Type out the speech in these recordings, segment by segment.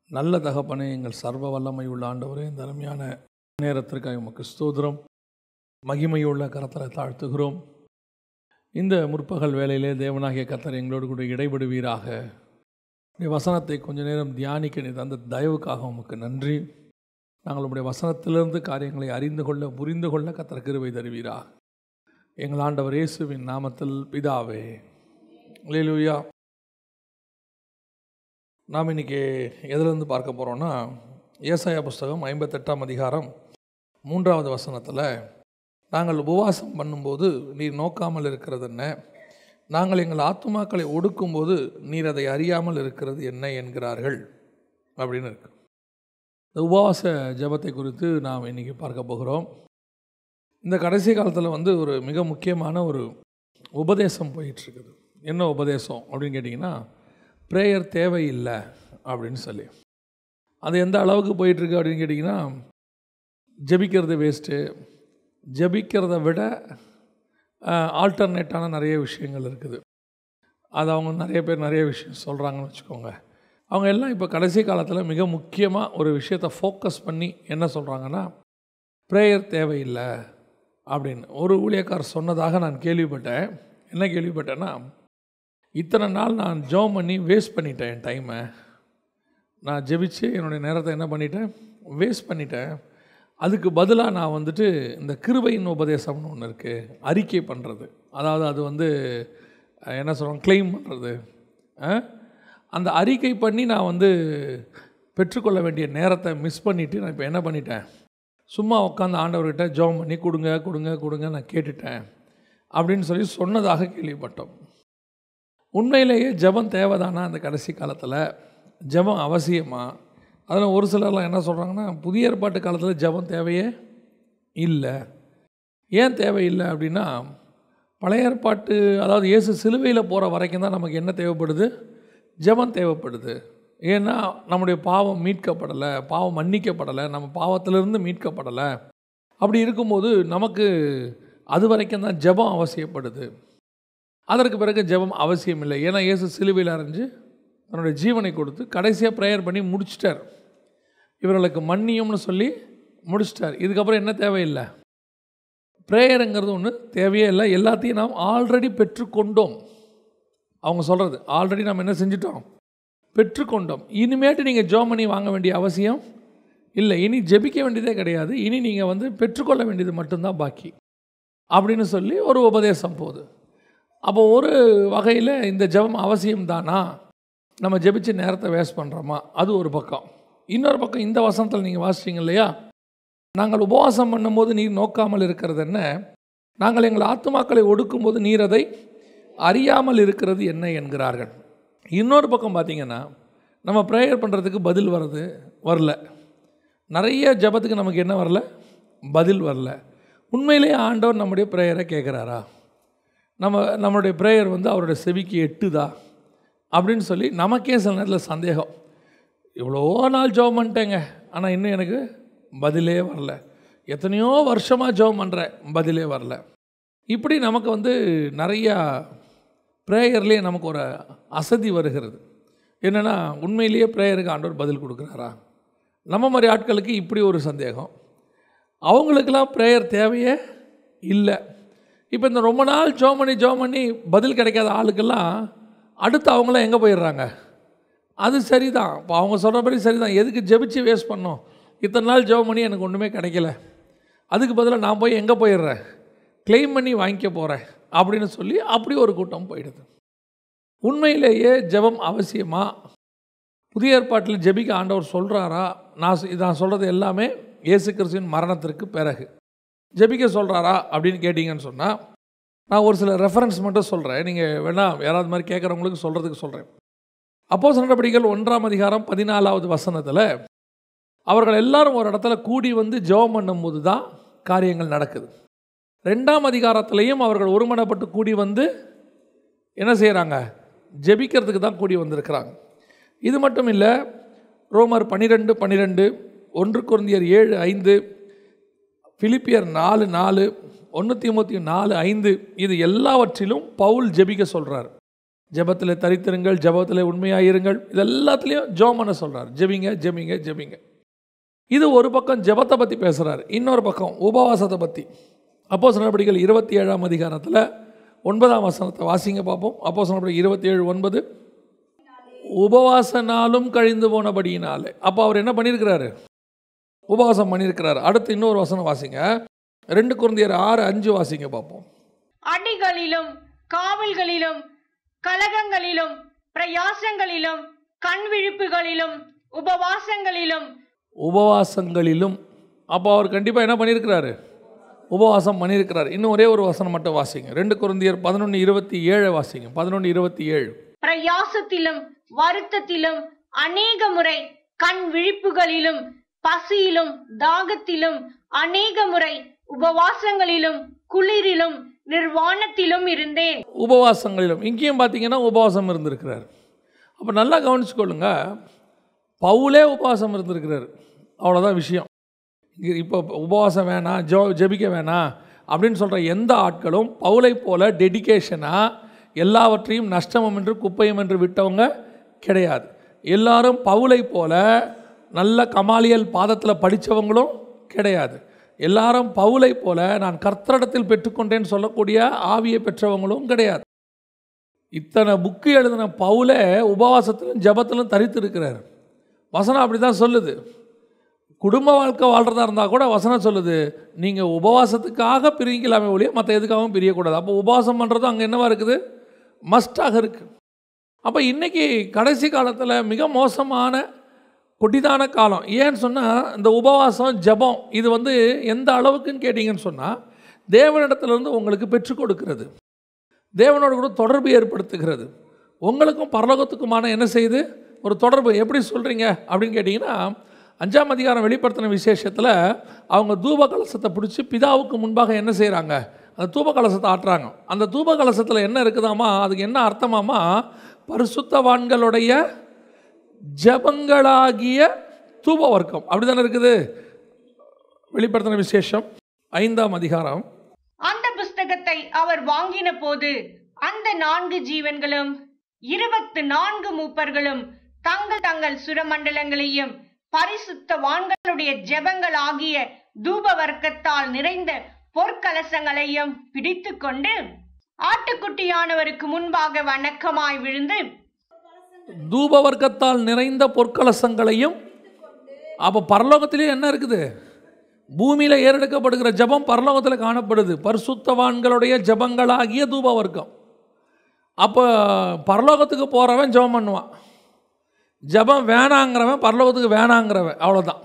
நல்ல தகப்பனே எங்கள் சர்வ வல்லமை உள்ள ஆண்டவரே இந்த அருமையான நேரத்திற்காக உமக்கு ஸ்தோத்திரம் மகிமையுள்ள கரத்தில் தாழ்த்துகிறோம் இந்த முற்பகல் வேளையிலே தேவனாகிய கர்த்தர் எங்களோடு கூட இடைபடுவீராக உடைய வசனத்தை கொஞ்ச நேரம் தியானிக்க நீ தந்த தயவுக்காக உமக்கு நன்றி நாங்கள் உடைய வசனத்திலிருந்து காரியங்களை அறிந்து கொள்ள புரிந்து கொள்ள கர்த்தர் கிருபை தருவீராக எங்கள் ஆண்டவர் இயேசுவின் நாமத்தில் பிதாவே அல்லேலூயா நாம் இன்றைக்கி எதிலிருந்து பார்க்க போகிறோன்னா ஏசாயா புஸ்தகம் ஐம்பத்தெட்டாம் அதிகாரம் மூன்றாவது வசனத்தில் நாங்கள் உபவாசம் பண்ணும்போது நீர் நோக்காமல் இருக்கிறது என்ன நாங்கள் எங்கள் ஆத்துமாக்களை ஒடுக்கும்போது நீர் அதை அறியாமல் இருக்கிறது என்ன என்கிறார்கள் அப்படின்னு இருக்கு இந்த உபவாச ஜபத்தை குறித்து நாம் இன்றைக்கி பார்க்க போகிறோம் இந்த கடைசி காலத்தில் வந்து ஒரு மிக முக்கியமான ஒரு உபதேசம் போயிட்டுருக்குது என்ன உபதேசம் அப்படின்னு கேட்டிங்கன்னா ப்ரேயர் தேவையில்லை அப்படின்னு சொல்லி அது எந்த அளவுக்கு போயிட்டுருக்கு அப்படின்னு கேட்டிங்கன்னா ஜெபிக்கிறது வேஸ்ட்டு ஜெபிக்கிறத விட ஆல்டர்னேட்டான நிறைய விஷயங்கள் இருக்குது அது அவங்க நிறைய பேர் நிறைய விஷயம் சொல்கிறாங்கன்னு வச்சுக்கோங்க அவங்க எல்லாம் இப்போ கடைசி காலத்தில் மிக முக்கியமாக ஒரு விஷயத்தை ஃபோக்கஸ் பண்ணி என்ன சொல்கிறாங்கன்னா ப்ரேயர் தேவையில்லை அப்படின்னு ஒரு ஊழியக்கார் சொன்னதாக நான் கேள்விப்பட்டேன் என்ன கேள்விப்பட்டேன்னா இத்தனை நாள் நான் ஜோம் பண்ணி வேஸ்ட் பண்ணிட்டேன் என் டைமை நான் ஜெபிச்சு என்னுடைய நேரத்தை என்ன பண்ணிட்டேன் வேஸ்ட் பண்ணிட்டேன் அதுக்கு பதிலாக நான் வந்துட்டு இந்த கிருபையின் உபதேசம்னு ஒன்று இருக்குது அறிக்கை பண்ணுறது அதாவது அது வந்து என்ன சொல்கிறோம் கிளைம் பண்ணுறது அந்த அறிக்கை பண்ணி நான் வந்து பெற்றுக்கொள்ள வேண்டிய நேரத்தை மிஸ் பண்ணிவிட்டு நான் இப்போ என்ன பண்ணிட்டேன் சும்மா உட்காந்து ஆண்டவர்கிட்ட ஜோம் பண்ணி கொடுங்க கொடுங்க கொடுங்க நான் கேட்டுட்டேன் அப்படின்னு சொல்லி சொன்னதாக கேள்விப்பட்டோம் உண்மையிலேயே ஜபம் தேவைதானா அந்த கடைசி காலத்தில் ஜபம் அவசியமா அதில் ஒரு சிலர்லாம் என்ன சொல்கிறாங்கன்னா புதிய ஏற்பாட்டு காலத்தில் ஜபம் தேவையே இல்லை ஏன் தேவையில்லை அப்படின்னா பழைய ஏற்பாட்டு அதாவது இயேசு சிலுவையில் போகிற வரைக்கும் தான் நமக்கு என்ன தேவைப்படுது ஜபம் தேவைப்படுது ஏன்னா நம்முடைய பாவம் மீட்கப்படலை பாவம் மன்னிக்கப்படலை நம்ம பாவத்திலிருந்து மீட்கப்படலை அப்படி இருக்கும்போது நமக்கு அது வரைக்கும் தான் ஜபம் அவசியப்படுது அதற்கு பிறகு ஜெபம் அவசியம் இல்லை ஏன்னா இயேசு சிலுவையில் அரைஞ்சு தன்னுடைய ஜீவனை கொடுத்து கடைசியாக ப்ரேயர் பண்ணி முடிச்சிட்டார் இவர்களுக்கு மன்னியும்னு சொல்லி முடிச்சிட்டார் இதுக்கப்புறம் என்ன தேவையில்லை ப்ரேயருங்கிறது ஒன்று தேவையே இல்லை எல்லாத்தையும் நாம் ஆல்ரெடி பெற்றுக்கொண்டோம் அவங்க சொல்கிறது ஆல்ரெடி நம்ம என்ன செஞ்சிட்டோம் பெற்றுக்கொண்டோம் இனிமேட்டு நீங்கள் ஜோம் பண்ணி வாங்க வேண்டிய அவசியம் இல்லை இனி ஜெபிக்க வேண்டியதே கிடையாது இனி நீங்கள் வந்து பெற்றுக்கொள்ள வேண்டியது மட்டும்தான் பாக்கி அப்படின்னு சொல்லி ஒரு உபதேசம் போகுது அப்போ ஒரு வகையில் இந்த ஜபம் அவசியம்தானா நம்ம ஜெபிச்சு நேரத்தை வேஸ்ட் பண்ணுறோமா அது ஒரு பக்கம் இன்னொரு பக்கம் இந்த வசனத்தில் நீங்கள் வாசிச்சிங்க இல்லையா நாங்கள் உபவாசம் பண்ணும்போது நீர் நோக்காமல் இருக்கிறது என்ன நாங்கள் எங்கள் ஆத்துமாக்களை ஒடுக்கும்போது நீர் அதை அறியாமல் இருக்கிறது என்ன என்கிறார்கள் இன்னொரு பக்கம் பார்த்திங்கன்னா நம்ம ப்ரேயர் பண்ணுறதுக்கு பதில் வருது வரல நிறைய ஜபத்துக்கு நமக்கு என்ன வரல பதில் வரல உண்மையிலேயே ஆண்டவர் நம்முடைய ப்ரேயரை கேட்குறாரா நம்ம நம்மளுடைய ப்ரேயர் வந்து அவருடைய செவிக்கு எட்டுதா அப்படின்னு சொல்லி நமக்கே சில நேரத்தில் சந்தேகம் இவ்வளோ நாள் ஜோம் பண்ணிட்டேங்க ஆனால் இன்னும் எனக்கு பதிலே வரல எத்தனையோ வருஷமாக ஜோம் பண்ணுறேன் பதிலே வரல இப்படி நமக்கு வந்து நிறையா ப்ரேயர்லேயே நமக்கு ஒரு அசதி வருகிறது என்னென்னா உண்மையிலேயே ப்ரேயருக்கு ஆண்டவர் பதில் கொடுக்குறாரா நம்ம மாதிரி ஆட்களுக்கு இப்படி ஒரு சந்தேகம் அவங்களுக்கெல்லாம் ப்ரேயர் தேவையே இல்லை இப்போ இந்த ரொம்ப நாள் ஜோம் பண்ணி ஜோம் பண்ணி பதில் கிடைக்காத ஆளுக்கெல்லாம் அடுத்து அவங்களாம் எங்கே போயிடுறாங்க அது சரிதான் இப்போ அவங்க சொல்கிறபடி சரிதான் எதுக்கு ஜெபிச்சு வேஸ்ட் பண்ணோம் இத்தனை நாள் ஜோம் பண்ணி எனக்கு ஒன்றுமே கிடைக்கல அதுக்கு பதிலாக நான் போய் எங்கே போயிடுறேன் கிளைம் பண்ணி வாங்கிக்க போகிறேன் அப்படின்னு சொல்லி அப்படி ஒரு கூட்டம் போயிடுது உண்மையிலேயே ஜெபம் அவசியமா புதிய ஏற்பாட்டில் ஜெபிக்க ஆண்டவர் சொல்கிறாரா நான் நான் சொல்கிறது எல்லாமே இயேசு கிறிஸ்துவின் மரணத்திற்கு பிறகு ஜெபிக்க சொல்கிறாரா அப்படின்னு கேட்டிங்கன்னு சொன்னால் நான் ஒரு சில ரெஃபரன்ஸ் மட்டும் சொல்கிறேன் நீங்கள் வேணால் யாராவது மாதிரி கேட்குறவங்களுக்கு சொல்கிறதுக்கு சொல்கிறேன் அப்போ நடவடிக்கைகள் ஒன்றாம் அதிகாரம் பதினாலாவது வசனத்தில் அவர்கள் எல்லாரும் ஒரு இடத்துல கூடி வந்து ஜெபம் பண்ணும்போது தான் காரியங்கள் நடக்குது ரெண்டாம் அதிகாரத்திலையும் அவர்கள் ஒருமனப்பட்டு கூடி வந்து என்ன செய்கிறாங்க ஜெபிக்கிறதுக்கு தான் கூடி வந்திருக்கிறாங்க இது மட்டும் இல்லை ரோமர் பன்னிரெண்டு பன்னிரெண்டு ஒன்று குருந்தியர் ஏழு ஐந்து பிலிப்பியர் நாலு நாலு ஒன்று தீமூத்தி நாலு ஐந்து இது எல்லாவற்றிலும் பவுல் ஜெபிக்க சொல்கிறார் ஜெபத்தில் தரித்திருங்கள் ஜெபத்தில் உண்மையாயிருங்கள் இது எல்லாத்துலேயும் ஜோம் பண்ண சொல்கிறார் ஜெபிங்க ஜெபிங்க ஜெபிங்க இது ஒரு பக்கம் ஜெபத்தை பற்றி பேசுகிறார் இன்னொரு பக்கம் உபவாசத்தை பற்றி அப்போ நடவடிக்கைகள் இருபத்தி ஏழாம் அதிகாரத்தில் ஒன்பதாம் வசனத்தை வாசிங்க பார்ப்போம் அப்போ நடவடிக்கை இருபத்தி ஏழு ஒன்பது உபவாச நாளும் கழிந்து போனபடியினாலே அப்போ அவர் என்ன பண்ணியிருக்கிறாரு உபவாசம் பண்ணியிருக்கிறாரு அடுத்து இன்னொரு வசனம் வாசிங்க ரெண்டு குழந்தையர் ஆறு அஞ்சு வாசிங்க பார்ப்போம் அடிகளிலும் காவல்களிலும் கலகங்களிலும் பிரயாசங்களிலும் கண் விழிப்புகளிலும் உபவாசங்களிலும் உபவாசங்களிலும் அப்போ அவர் கண்டிப்பாக என்ன பண்ணியிருக்கிறாரு உபவாசம் பண்ணியிருக்கிறார் இன்னும் ஒரே ஒரு வசனம் மட்டும் வாசிங்க ரெண்டு குழந்தையர் பதினொன்று இருபத்தி ஏழை வாசிங்க பதினொன்று இருபத்தி ஏழு பிரயாசத்திலும் வருத்தத்திலும் அநேக முறை கண் விழிப்புகளிலும் பசியிலும் தாகத்திலும் அநேக முறை உபவாசங்களிலும் குளிரிலும் நிர்வாணத்திலும் இருந்தேன் உபவாசங்களிலும் இங்கேயும் பார்த்தீங்கன்னா உபவாசம் இருந்திருக்கிறார் அப்போ நல்லா கவனிச்சுக்கொள்ளுங்க பவுலே உபவாசம் இருந்திருக்கிறார் அவ்வளோதான் விஷயம் இங்கே இப்போ உபவாசம் வேணாம் ஜோ ஜெபிக்க வேணாம் அப்படின்னு சொல்கிற எந்த ஆட்களும் பவுலை போல டெடிகேஷனாக எல்லாவற்றையும் நஷ்டமும் என்று குப்பையும் என்று விட்டவங்க கிடையாது எல்லாரும் பவுலை போல நல்ல கமாலியல் பாதத்தில் படித்தவங்களும் கிடையாது எல்லாரும் பவுலை போல நான் கர்த்தரிடத்தில் பெற்றுக்கொண்டேன்னு சொல்லக்கூடிய ஆவியை பெற்றவங்களும் கிடையாது இத்தனை புக்கு எழுதின பவுலே உபவாசத்திலும் ஜபத்திலும் தரித்து இருக்கிறார் வசனம் அப்படி தான் சொல்லுது குடும்ப வாழ்க்கை வாழ்கிறதா இருந்தால் கூட வசனம் சொல்லுது நீங்கள் உபவாசத்துக்காக பிரிக்கலாமே ஒழிய மற்ற எதுக்காகவும் பிரியக்கூடாது அப்போ உபவாசம் பண்ணுறது அங்கே என்னவா இருக்குது மஸ்டாக இருக்குது அப்போ இன்றைக்கி கடைசி காலத்தில் மிக மோசமான கொடிதான காலம் ஏன்னு சொன்னால் இந்த உபவாசம் ஜபம் இது வந்து எந்த அளவுக்குன்னு கேட்டிங்கன்னு சொன்னால் தேவனிடத்துலேருந்து உங்களுக்கு பெற்றுக் கொடுக்கிறது தேவனோடு கூட தொடர்பு ஏற்படுத்துகிறது உங்களுக்கும் பரலோகத்துக்குமான என்ன செய்யுது ஒரு தொடர்பு எப்படி சொல்கிறீங்க அப்படின்னு கேட்டிங்கன்னா அஞ்சாம் அதிகாரம் வெளிப்படுத்தின விசேஷத்தில் அவங்க தூப கலசத்தை பிடிச்சி பிதாவுக்கு முன்பாக என்ன செய்கிறாங்க அந்த தூப கலசத்தை ஆட்டுறாங்க அந்த தூப கலசத்தில் என்ன இருக்குதாமா அதுக்கு என்ன அர்த்தமாமா பரிசுத்தவான்களுடைய ஜபங்களாகிய தூப வர்க்கம் அப்படி தானே இருக்குது வெளிப்படுத்தின விசேஷம் ஐந்தாம் அதிகாரம் அந்த புஸ்தகத்தை அவர் வாங்கின போது அந்த நான்கு ஜீவன்களும் இருபத்து நான்கு மூப்பர்களும் தங்கள் தங்கள் சுரமண்டலங்களையும் பரிசுத்தவான்களுடைய ஜெபங்கள் ஆகிய தூப வர்க்கத்தால் நிறைந்த பொற்கலசங்களையும் பிடித்துக் கொண்டு ஆட்டுக்குட்டியானவருக்கு முன்பாக வணக்கமாய் விழுந்து தூப வர்க்கத்தால் நிறைந்த பொற்கலசங்களையும் அப்போ பரலோகத்திலேயே என்ன இருக்குது பூமியில் ஏறெடுக்கப்படுகிற ஜபம் பரலோகத்தில் காணப்படுது பரிசுத்தவான்களுடைய ஜபங்களாகிய தூப வர்க்கம் அப்போ பரலோகத்துக்கு போகிறவன் ஜெபம் பண்ணுவான் ஜபம் வேணாங்கிறவன் பரலோகத்துக்கு வேணாங்கிறவன் அவ்வளோதான்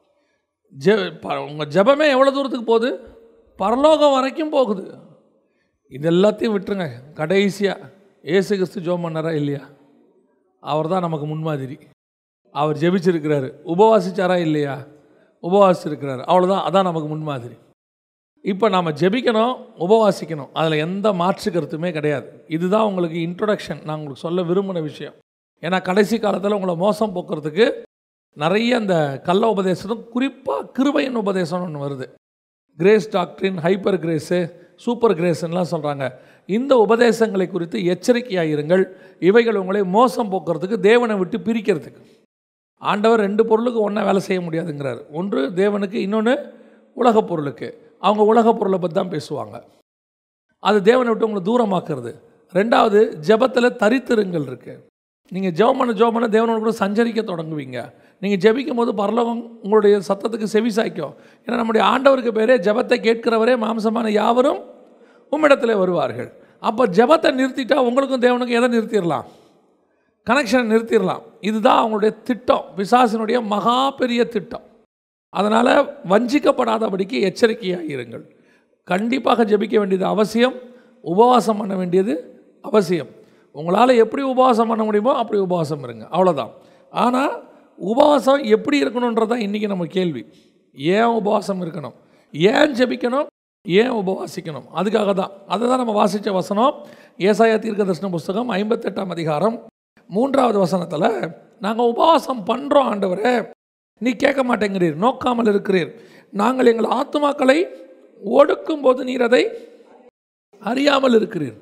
ஜெ உங்கள் ஜபமே எவ்வளோ தூரத்துக்கு போகுது பரலோகம் வரைக்கும் போகுது இது எல்லாத்தையும் விட்டுருங்க கடைசியாக ஏசு கிறிஸ்து ஜோம் பண்ணாரா இல்லையா அவர் தான் நமக்கு முன்மாதிரி அவர் ஜெபிச்சிருக்கிறாரு உபவாசிச்சாரா இல்லையா உபவாசிச்சிருக்கிறாரு அவ்வளோதான் அதான் நமக்கு முன்மாதிரி இப்போ நாம் ஜெபிக்கணும் உபவாசிக்கணும் அதில் எந்த மாற்று கருத்துமே கிடையாது இதுதான் உங்களுக்கு இன்ட்ரொடக்ஷன் நான் உங்களுக்கு சொல்ல விரும்பின விஷயம் ஏன்னா கடைசி காலத்தில் உங்களை மோசம் போக்குறதுக்கு நிறைய அந்த கள்ள உபதேசம் குறிப்பாக கிருபையின் உபதேசம்னு ஒன்று வருது கிரேஸ் டாக்டரின் ஹைப்பர் கிரேஸு சூப்பர் கிரேஸ்லாம் சொல்கிறாங்க இந்த உபதேசங்களை குறித்து எச்சரிக்கையாக இருங்கள் இவைகள் உங்களை மோசம் போக்குறதுக்கு தேவனை விட்டு பிரிக்கிறதுக்கு ஆண்டவர் ரெண்டு பொருளுக்கு ஒன்றா வேலை செய்ய முடியாதுங்கிறார் ஒன்று தேவனுக்கு இன்னொன்று உலகப் பொருளுக்கு அவங்க உலகப் பொருளை பற்றி தான் பேசுவாங்க அது தேவனை விட்டு உங்களை தூரமாக்குறது ரெண்டாவது ஜெபத்தில் தரித்திருங்கள் இருக்குது நீங்கள் ஜெபம் பண்ண ஜெபம் பண்ண தேவனோட கூட சஞ்சரிக்க தொடங்குவீங்க நீங்கள் ஜெபிக்கும் போது பரலோகம் உங்களுடைய சத்தத்துக்கு செவி சாய்க்கும் ஏன்னா நம்முடைய ஆண்டவருக்கு பேரே ஜெபத்தை கேட்கிறவரே மாம்சமான யாவரும் உம்மிடத்தில் வருவார்கள் அப்போ ஜெபத்தை நிறுத்திட்டா உங்களுக்கும் தேவனுக்கும் எதை நிறுத்திடலாம் கனெக்ஷனை நிறுத்திடலாம் இதுதான் அவங்களுடைய திட்டம் பிசாசினுடைய மகா பெரிய திட்டம் அதனால் வஞ்சிக்கப்படாதபடிக்கு எச்சரிக்கையாக இருங்கள் கண்டிப்பாக ஜெபிக்க வேண்டியது அவசியம் உபவாசம் பண்ண வேண்டியது அவசியம் உங்களால் எப்படி உபவாசம் பண்ண முடியுமோ அப்படி உபவாசம் இருங்க அவ்வளோதான் ஆனால் உபவாசம் எப்படி இருக்கணுன்றது தான் இன்றைக்கி நம்ம கேள்வி ஏன் உபவாசம் இருக்கணும் ஏன் ஜெபிக்கணும் ஏன் உபவாசிக்கணும் அதுக்காக தான் அதை தான் நம்ம வாசித்த வசனம் ஏசாயா தீர்க்க தரிசன புஸ்தகம் ஐம்பத்தெட்டாம் அதிகாரம் மூன்றாவது வசனத்தில் நாங்கள் உபவாசம் பண்ணுறோம் ஆண்டவரே நீ கேட்க மாட்டேங்கிறீர் நோக்காமல் இருக்கிறீர் நாங்கள் எங்கள் ஆத்துமாக்களை ஒடுக்கும் போது நீர் அதை அறியாமல் இருக்கிறீர்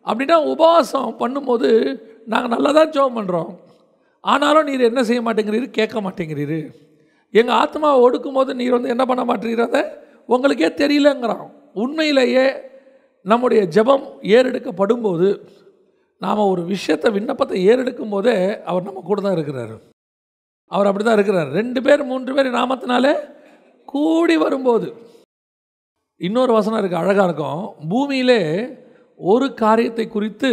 அப்படின்னா உபவாசம் பண்ணும்போது நாங்கள் நல்லா தான் ஜெபம் பண்ணுறோம் ஆனாலும் நீர் என்ன செய்ய மாட்டேங்கிறீரு கேட்க மாட்டேங்கிறீரு எங்கள் ஆத்மாவை ஒடுக்கும்போது நீர் வந்து என்ன பண்ண மாட்டேங்கிறத உங்களுக்கே தெரியலங்கிறான் உண்மையிலேயே நம்முடைய ஜெபம் ஏறெடுக்கப்படும் போது நாம் ஒரு விஷயத்தை விண்ணப்பத்தை ஏறெடுக்கும் போதே அவர் நம்ம கூட தான் இருக்கிறாரு அவர் அப்படி தான் இருக்கிறார் ரெண்டு பேர் மூன்று பேர் நாமத்தினாலே கூடி வரும்போது இன்னொரு வசனம் இருக்குது அழகாக இருக்கும் பூமியிலே ஒரு காரியத்தை குறித்து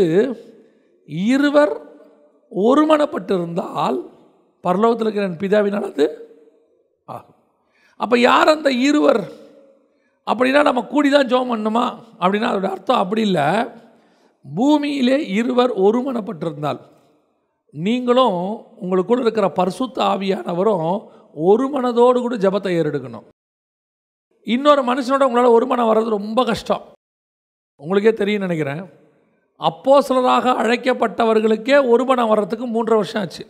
இருவர் ஒருமனப்பட்டிருந்தால் பரலோகத்தில் இருக்கிற என் பிதாவினால் அது ஆகும் அப்போ யார் அந்த இருவர் அப்படின்னா நம்ம கூடி தான் ஜோம் பண்ணுமா அப்படின்னா அதோட அர்த்தம் அப்படி இல்லை பூமியிலே இருவர் ஒருமனப்பட்டிருந்தால் நீங்களும் உங்களுக்குள்ள இருக்கிற பரிசுத்த ஆவியானவரும் ஒரு மனதோடு கூட ஜபத்தை ஏறெடுக்கணும் இன்னொரு மனுஷனோட உங்களால் ஒரு மனம் வர்றது ரொம்ப கஷ்டம் உங்களுக்கே தெரியும் நினைக்கிறேன் அப்போ சிலராக அழைக்கப்பட்டவர்களுக்கே ஒரு மனம் வர்றதுக்கு மூன்றரை வருஷம் ஆச்சு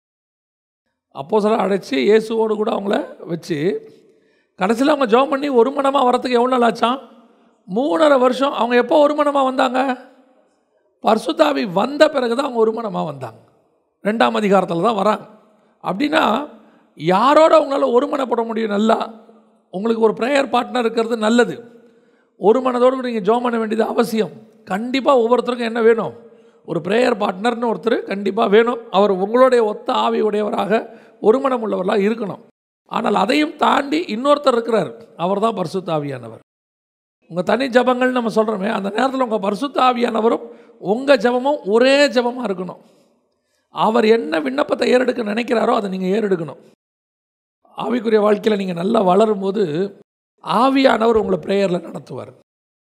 அப்போ சிலர் அழைச்சி இயேசுவோடு கூட அவங்கள வச்சு கடைசியில் அவங்க ஜெபம் பண்ணி ஒரு மனமாக வரத்துக்கு எவ்வளோ நாள் ஆச்சாம் மூணரை வருஷம் அவங்க எப்போ ஒரு மனமாக வந்தாங்க பர்சுத்தாவி வந்த பிறகு தான் அவங்க ஒரு மனமாக வந்தாங்க ரெண்டாம் அதிகாரத்தில் தான் வராங்க அப்படின்னா யாரோட உங்களால் ஒரு மனப்பட முடியும் நல்லா உங்களுக்கு ஒரு ப்ரேயர் பார்ட்னர் இருக்கிறது நல்லது ஒரு மனதோடு நீங்கள் ஜோம் பண்ண வேண்டியது அவசியம் கண்டிப்பாக ஒவ்வொருத்தருக்கும் என்ன வேணும் ஒரு ப்ரேயர் பார்ட்னர்னு ஒருத்தர் கண்டிப்பாக வேணும் அவர் உங்களுடைய ஒத்த ஆவி உடையவராக ஒரு மனம் உள்ளவர்களாக இருக்கணும் ஆனால் அதையும் தாண்டி இன்னொருத்தர் இருக்கிறார் அவர் தான் பரிசுத்த ஆவியானவர் உங்கள் தனி ஜபங்கள் நம்ம சொல்கிறோமே அந்த நேரத்தில் உங்கள் பரிசுத்த ஆவியானவரும் உங்கள் ஜபமும் ஒரே ஜபமாக இருக்கணும் அவர் என்ன விண்ணப்பத்தை ஏறெடுக்க நினைக்கிறாரோ அதை நீங்கள் ஏறெடுக்கணும் ஆவிக்குரிய வாழ்க்கையில் நீங்கள் நல்லா வளரும்போது ஆவியானவர் உங்களை ப்ரேயரில் நடத்துவார்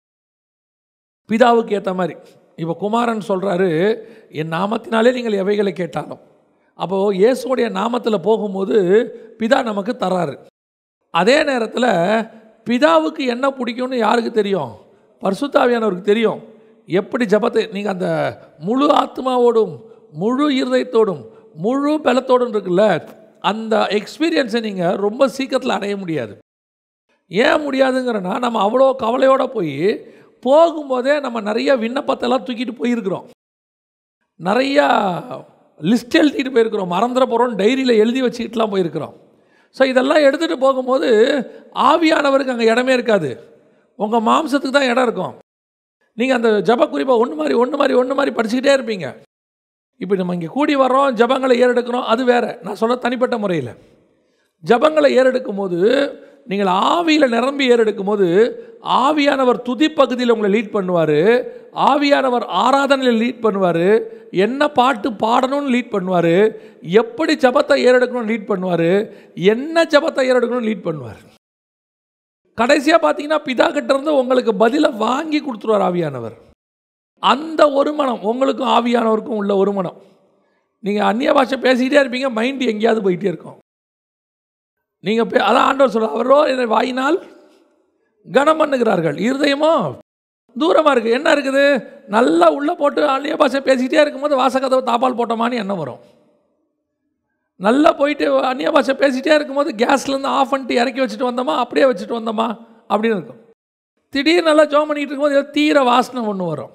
பிதாவுக்கு ஏற்ற மாதிரி இப்போ குமாரன் சொல்கிறாரு என் நாமத்தினாலே நீங்கள் எவைகளை கேட்டாலும் அப்போது இயேசுடைய நாமத்தில் போகும்போது பிதா நமக்கு தராரு அதே நேரத்தில் பிதாவுக்கு என்ன பிடிக்கும்னு யாருக்கு தெரியும் பரிசுத்தாவியானவருக்கு தெரியும் எப்படி ஜபத்தை நீங்கள் அந்த முழு ஆத்மாவோடும் முழு இருதயத்தோடும் முழு பலத்தோடும் இருக்குல்ல அந்த எக்ஸ்பீரியன்ஸை நீங்கள் ரொம்ப சீக்கிரத்தில் அடைய முடியாது ஏன் முடியாதுங்கிறனா நம்ம அவ்வளோ கவலையோடு போய் போகும்போதே நம்ம நிறைய விண்ணப்பத்தெல்லாம் தூக்கிட்டு போயிருக்கிறோம் நிறையா லிஸ்ட் எழுதிட்டு போயிருக்கிறோம் மறந்துட போகிறோம் டைரியில் எழுதி வச்சுக்கிட்டுலாம் போயிருக்கிறோம் ஸோ இதெல்லாம் எடுத்துகிட்டு போகும்போது ஆவியானவருக்கு அங்கே இடமே இருக்காது உங்கள் மாம்சத்துக்கு தான் இடம் இருக்கும் நீங்கள் அந்த ஜப குறிப்பாக ஒன்று மாதிரி ஒன்று மாதிரி ஒன்று மாதிரி படிச்சுக்கிட்டே இருப்பீங்க இப்போ நம்ம இங்கே கூடி வர்றோம் ஜபங்களை ஏறெடுக்கிறோம் அது வேறு நான் சொல்ல தனிப்பட்ட முறையில் ஜபங்களை ஏறெடுக்கும் போது நீங்கள் ஆவியில் நிரம்பி ஏறெடுக்கும் போது ஆவியானவர் துதி பகுதியில் உங்களை லீட் பண்ணுவார் ஆவியானவர் ஆராதனையில் லீட் பண்ணுவார் என்ன பாட்டு பாடணும்னு லீட் பண்ணுவார் எப்படி ஜபத்தை ஏறெடுக்கணும்னு லீட் பண்ணுவார் என்ன ஜபத்தை ஏறெடுக்கணும்னு லீட் பண்ணுவார் கடைசியாக பார்த்தீங்கன்னா பிதா கிட்ட இருந்து உங்களுக்கு பதிலை வாங்கி கொடுத்துருவார் ஆவியானவர் அந்த ஒரு மனம் உங்களுக்கும் ஆவியானவருக்கும் உள்ள ஒரு மனம் நீங்கள் அந்நிய பாஷை பேசிக்கிட்டே இருப்பீங்க மைண்டு எங்கேயாவது போயிட்டே இருக்கும் நீங்கள் பே அதான் ஆண்டவர் சொல்ற அவரோ என்னை வாயினால் கனம் பண்ணுகிறார்கள் இருதயமோ தூரமாக இருக்குது என்ன இருக்குது நல்லா உள்ளே போட்டு அந்நிய பாஷை பேசிக்கிட்டே இருக்கும்போது வாசக்கதவை தாப்பால் போட்டோமான்னு என்ன வரும் நல்லா போயிட்டு அந்நிய பாஷை பேசிகிட்டே இருக்கும்போது கேஸ்லேருந்து ஆஃப் பண்ணிட்டு இறக்கி வச்சுட்டு வந்தோமா அப்படியே வச்சுட்டு வந்தோமா அப்படின்னு இருக்கும் திடீர்னு நல்லா ஜோம் பண்ணிக்கிட்டு இருக்கும்போது ஏதோ தீர வாசனை ஒன்று வரும்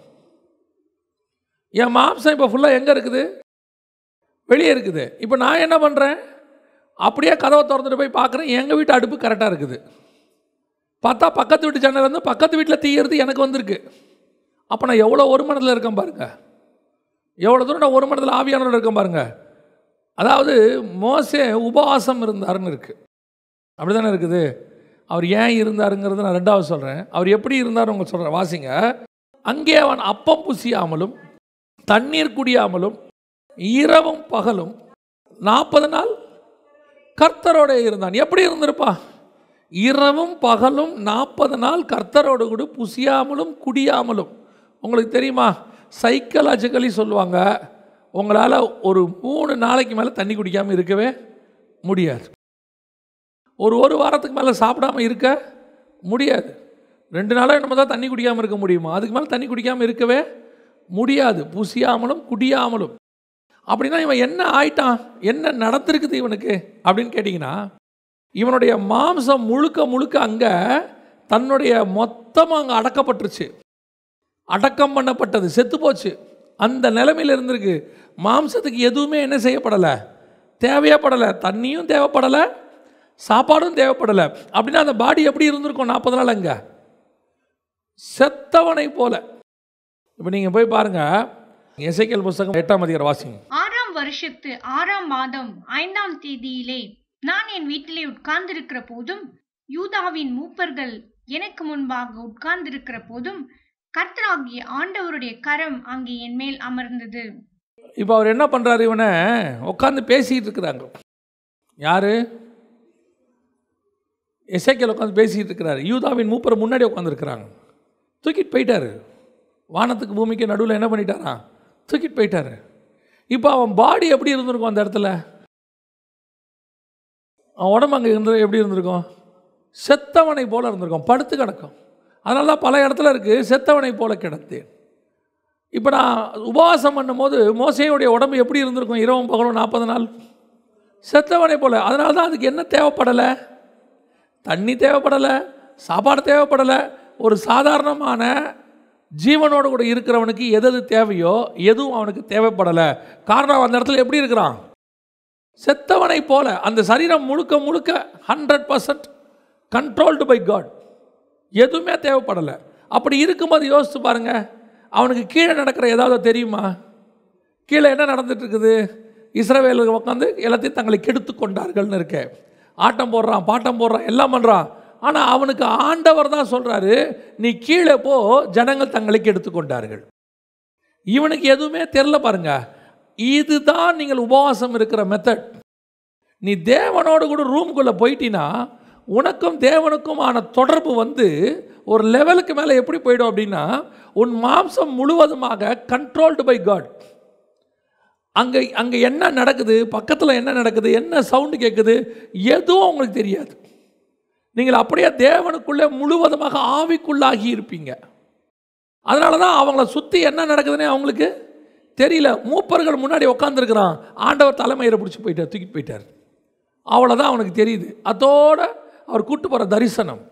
என் மாம்சம் இப்போ ஃபுல்லாக எங்கே இருக்குது வெளியே இருக்குது இப்போ நான் என்ன பண்ணுறேன் அப்படியே கதவை திறந்துட்டு போய் பார்க்குறேன் எங்கள் வீட்டு அடுப்பு கரெக்டாக இருக்குது பார்த்தா பக்கத்து வீட்டு ஜன்னல் வந்து பக்கத்து வீட்டில் தீயிறது எனக்கு வந்திருக்கு அப்போ நான் எவ்வளோ ஒரு மனதில் இருக்கேன் பாருங்க எவ்வளோ தூரம் நான் ஒரு மனதில் ஆவியானோட இருக்கேன் பாருங்க அதாவது மோசே உபவாசம் இருந்தாருன்னு இருக்குது அப்படி தானே இருக்குது அவர் ஏன் இருந்தாருங்கிறத நான் ரெண்டாவது சொல்கிறேன் அவர் எப்படி இருந்தார் உங்க சொல்கிறேன் வாசிங்க அங்கே அவன் அப்பம் புசியாமலும் தண்ணீர் குடியாமலும் இரவும் பகலும் நாற்பது நாள் கர்த்தரோட இருந்தான் எப்படி இருந்திருப்பா இரவும் பகலும் நாற்பது நாள் கர்த்தரோடு கூட புசியாமலும் குடியாமலும் உங்களுக்கு தெரியுமா சைக்கலாஜிக்கலி சொல்லுவாங்க உங்களால் ஒரு மூணு நாளைக்கு மேலே தண்ணி குடிக்காமல் இருக்கவே முடியாது ஒரு ஒரு வாரத்துக்கு மேலே சாப்பிடாம இருக்க முடியாது ரெண்டு நாளாக நம்ம தான் தண்ணி குடிக்காமல் இருக்க முடியுமா அதுக்கு மேலே தண்ணி குடிக்காமல் இருக்கவே முடியாது புசியாமலும் குடியாமலும் அப்படின்னா இவன் என்ன ஆயிட்டான் என்ன நடந்திருக்குது இவனுக்கு அப்படின்னு கேட்டிங்கன்னா இவனுடைய மாம்சம் முழுக்க முழுக்க அங்கே தன்னுடைய மொத்தமாக அங்கே அடக்கப்பட்டுருச்சு அடக்கம் பண்ணப்பட்டது செத்து போச்சு அந்த நிலைமையில் இருந்திருக்கு மாம்சத்துக்கு எதுவுமே என்ன செய்யப்படலை தேவையப்படலை தண்ணியும் தேவைப்படலை சாப்பாடும் தேவைப்படலை அப்படின்னா அந்த பாடி எப்படி இருந்திருக்கும் நாற்பது நாள் அங்கே செத்தவனை போல இப்போ நீங்கள் போய் பாருங்கள் எசைக்கல் புஸ்தகம் எட்டாம் அதிகார வாசிங்க ஆறாம் வருஷத்து ஆறாம் மாதம் ஐந்தாம் தேதியிலே நான் என் வீட்டிலே உட்கார்ந்திருக்கிற போதும் யூதாவின் மூப்பர்கள் எனக்கு முன்பாக உட்கார்ந்திருக்கிற போதும் கர்த்தராகிய ஆண்டவருடைய கரம் அங்கே என் மேல் அமர்ந்தது இப்போ அவர் என்ன பண்ணுறாரு இவனை உட்காந்து பேசிக்கிட்டு இருக்கிறாங்க யார் எசைக்கல் உட்காந்து பேசிக்கிட்டு இருக்கிறாரு யூதாவின் மூப்பர் முன்னாடி உட்காந்துருக்கிறாங்க தூக்கிட்டு போயிட்டாரு வானத்துக்கு பூமிக்கு நடுவில் என்ன பண்ணிட்டாரா தூக்கிட்டு போயிட்டாரு இப்போ அவன் பாடி எப்படி இருந்திருக்கும் அந்த இடத்துல அவன் உடம்பு அங்கே இருந்து எப்படி இருந்திருக்கும் செத்தவனை போல இருந்திருக்கும் படுத்து கிடக்கும் அதனால தான் பல இடத்துல இருக்குது செத்தவனை போல கிடந்தேன் இப்போ நான் உபவாசம் பண்ணும்போது மோசையுடைய உடம்பு எப்படி இருந்திருக்கும் இரவும் பகலும் நாற்பது நாள் செத்தவனை போல அதனால தான் அதுக்கு என்ன தேவைப்படலை தண்ணி தேவைப்படலை சாப்பாடு தேவைப்படலை ஒரு சாதாரணமான ஜீவனோடு கூட இருக்கிறவனுக்கு எது எது தேவையோ எதுவும் அவனுக்கு தேவைப்படலை காரணம் அந்த இடத்துல எப்படி இருக்கிறான் செத்தவனை போல அந்த சரீரம் முழுக்க முழுக்க hundred percent controlled by God எதுவுமே தேவைப்படலை அப்படி இருக்கும்போது யோசித்து பாருங்க அவனுக்கு கீழே நடக்கிற ஏதாவது தெரியுமா கீழே என்ன நடந்துட்டு இருக்குது இஸ்ரவேலுக்கு உட்காந்து எல்லாத்தையும் தங்களை கெடுத்து கொண்டார்கள்னு இருக்கே ஆட்டம் போடுறான் பாட்டம் போடுறான் எல்லாம் பண்ணுறான் ஆனால் அவனுக்கு ஆண்டவர் தான் சொல்கிறாரு நீ கீழே போ ஜனங்கள் தங்களை கெடுத்து கொண்டார்கள் இவனுக்கு எதுவுமே தெரில பாருங்க இதுதான் நீங்கள் உபவாசம் இருக்கிற மெத்தட் நீ தேவனோடு கூட ரூம்குள்ளே போயிட்டினா உனக்கும் தேவனுக்குமான தொடர்பு வந்து ஒரு லெவலுக்கு மேலே எப்படி போயிடும் அப்படின்னா உன் மாம்சம் முழுவதுமாக கண்ட்ரோல்டு பை காட் அங்கே அங்கே என்ன நடக்குது பக்கத்தில் என்ன நடக்குது என்ன சவுண்டு கேட்குது எதுவும் உங்களுக்கு தெரியாது நீங்கள் அப்படியே தேவனுக்குள்ளே முழுவதுமாக ஆவிக்குள்ளாகி இருப்பீங்க அதனால தான் அவங்கள சுற்றி என்ன நடக்குதுன்னே அவங்களுக்கு தெரியல மூப்பர்கள் முன்னாடி உட்காந்துருக்கிறான் ஆண்டவர் தலைமையை பிடிச்சி போயிட்டார் தூக்கிட்டு போயிட்டார் அவ்வளோதான் அவனுக்கு தெரியுது அதோட அவர் கூட்டு போகிற தரிசனம்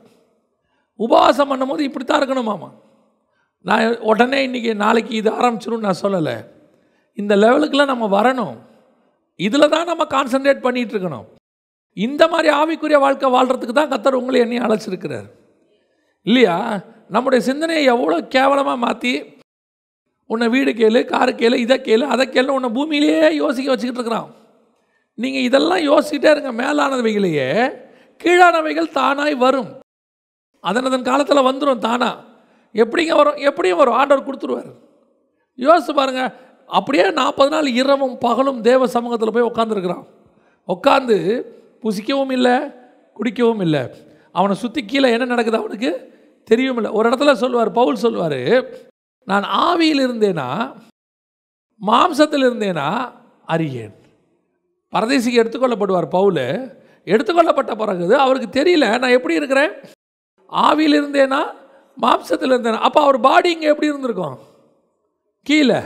உபவாசம் பண்ணும்போது இப்படி தான் இருக்கணுமாமா நான் உடனே இன்றைக்கி நாளைக்கு இது ஆரம்பிச்சிடும் நான் சொல்லலை இந்த லெவலுக்குலாம் நம்ம வரணும் இதில் தான் நம்ம கான்சென்ட்ரேட் பண்ணிகிட்டு இருக்கணும் இந்த மாதிரி ஆவிக்குரிய வாழ்க்கை வாழ்கிறதுக்கு தான் கத்தர் உங்களை என்னையும் அழைச்சிருக்கிறார் இல்லையா நம்முடைய சிந்தனையை எவ்வளோ கேவலமாக மாற்றி உன்னை வீடு கேளு காரு கேளு இதை கேளு அதை கேளு உன்னை பூமியிலேயே யோசிக்க வச்சுக்கிட்டு இருக்கிறான் நீங்கள் இதெல்லாம் யோசிக்கிட்டே இருங்க மேலானவைகளையே கீழானவைகள் தானாய் வரும் அதன் அதன் காலத்தில் வந்துடும் தானா எப்படிங்க வரும் எப்படியும் வரும் ஆண்டவர் கொடுத்துருவார் யோசிச்சு பாருங்க அப்படியே நாற்பது நாள் இரவும் பகலும் தேவ சமூகத்தில் போய் உட்காந்துருக்கிறான் உட்காந்து புசிக்கவும் இல்லை குடிக்கவும் இல்லை அவனை சுற்றி கீழே என்ன நடக்குது அவனுக்கு தெரியவும் இல்லை ஒரு இடத்துல சொல்லுவார் பவுல் சொல்லுவார் நான் ஆவியில் இருந்தேனா மாம்சத்தில் இருந்தேனா அறியேன் பரதேசிக்கு எடுத்துக்கொள்ளப்படுவார் பவுல் எடுத்துக்கொள்ளப்பட்ட பிறகு அவருக்கு தெரியல நான் எப்படி இருக்கிறேன் ஆவியில் இருந்தேனா மாம்சத்தில் இருந்தேனா அப்போ அவர் பாடி இங்கே எப்படி இருந்திருக்கும் கீழே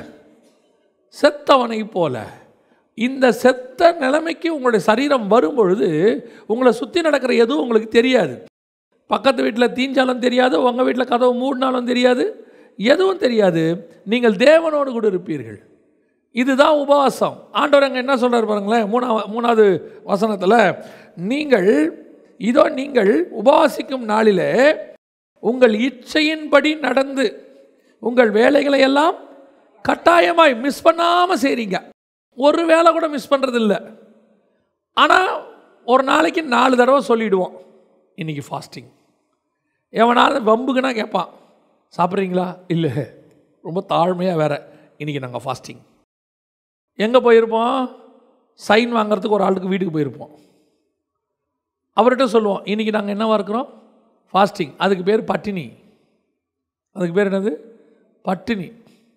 செத்தவனை போல இந்த செத்த நிலைமைக்கு உங்களுடைய சரீரம் வரும் பொழுது உங்களை சுற்றி நடக்கிற எதுவும் உங்களுக்கு தெரியாது பக்கத்து வீட்டில் தீஞ்சாலும் தெரியாது உங்கள் வீட்டில் கதவு மூடினாலும் தெரியாது எதுவும் தெரியாது நீங்கள் தேவனோடு கூட இருப்பீர்கள் இதுதான் உபவாசம் ஆண்டவர் அங்கே என்ன சொல்கிறார் பாருங்களேன் மூணாவது மூணாவது வசனத்தில் நீங்கள் இதோ நீங்கள் உபவாசிக்கும் நாளிலே உங்கள் இச்சையின்படி நடந்து உங்கள் வேலைகளை எல்லாம் கட்டாயமாய் மிஸ் பண்ணாமல் செய்கிறீங்க ஒரு வேலை கூட மிஸ் பண்ணுறது இல்லை ஆனால் ஒரு நாளைக்கு நாலு தடவை சொல்லிவிடுவோம் இன்றைக்கி ஃபாஸ்டிங் எவனாவது வம்புக்குன்னா கேட்பான் சாப்பிட்றீங்களா இல்லை ரொம்ப தாழ்மையாக வேற இன்றைக்கி நாங்கள் ஃபாஸ்டிங் எங்கே போயிருப்போம் சைன் வாங்குறதுக்கு ஒரு ஆளுக்கு வீட்டுக்கு போயிருப்போம் அவர்கிட்ட சொல்லுவோம் இன்றைக்கி நாங்கள் என்னவா இருக்கிறோம் ஃபாஸ்டிங் அதுக்கு பேர் பட்டினி அதுக்கு பேர் என்னது பட்டினி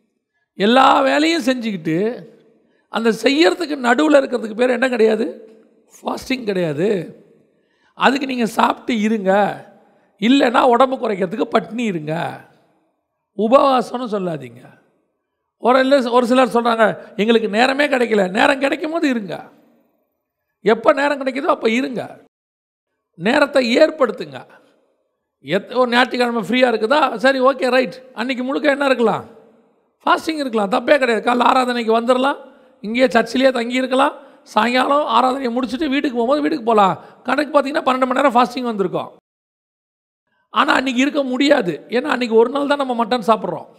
எல்லா வேலையும் செஞ்சுக்கிட்டு அந்த செய்யறதுக்கு நடுவில் இருக்கிறதுக்கு பேர் என்ன கிடையாது ஃபாஸ்டிங் கிடையாது அதுக்கு நீங்கள் சாப்பிட்டு இருங்க இல்லைன்னா உடம்பு குறைக்கிறதுக்கு பட்னி இருங்க உபவாசம்னு சொல்லாதீங்க ஒரு இல்லை ஒரு சிலர் சொல்கிறாங்க எங்களுக்கு நேரமே கிடைக்கல நேரம் கிடைக்கும் போது இருங்க எப்போ நேரம் கிடைக்குதோ அப்போ இருங்க நேரத்தை ஏற்படுத்துங்க எத் ஒரு ஞாயிற்றுக்கிழமை ஃப்ரீயாக இருக்குதா சரி ஓகே ரைட் அன்றைக்கி முழுக்க என்ன இருக்கலாம் ஃபாஸ்டிங் இருக்கலாம் தப்பே கிடையாது காலைல ஆராதனைக்கு வந்துடலாம் இங்கேயே சர்ச்சிலேயே தங்கி இருக்கலாம் சாயங்காலம் ஆராதனையை முடிச்சுட்டு வீட்டுக்கு போகும்போது வீட்டுக்கு போகலாம் கணக்கு பார்த்தீங்கன்னா பன்னெண்டு மணி நேரம் ஃபாஸ்டிங் வந்திருக்கோம் ஆனால் அன்றைக்கி இருக்க முடியாது ஏன்னா அன்றைக்கி ஒரு நாள் தான் நம்ம மட்டன் சாப்பிட்றோம்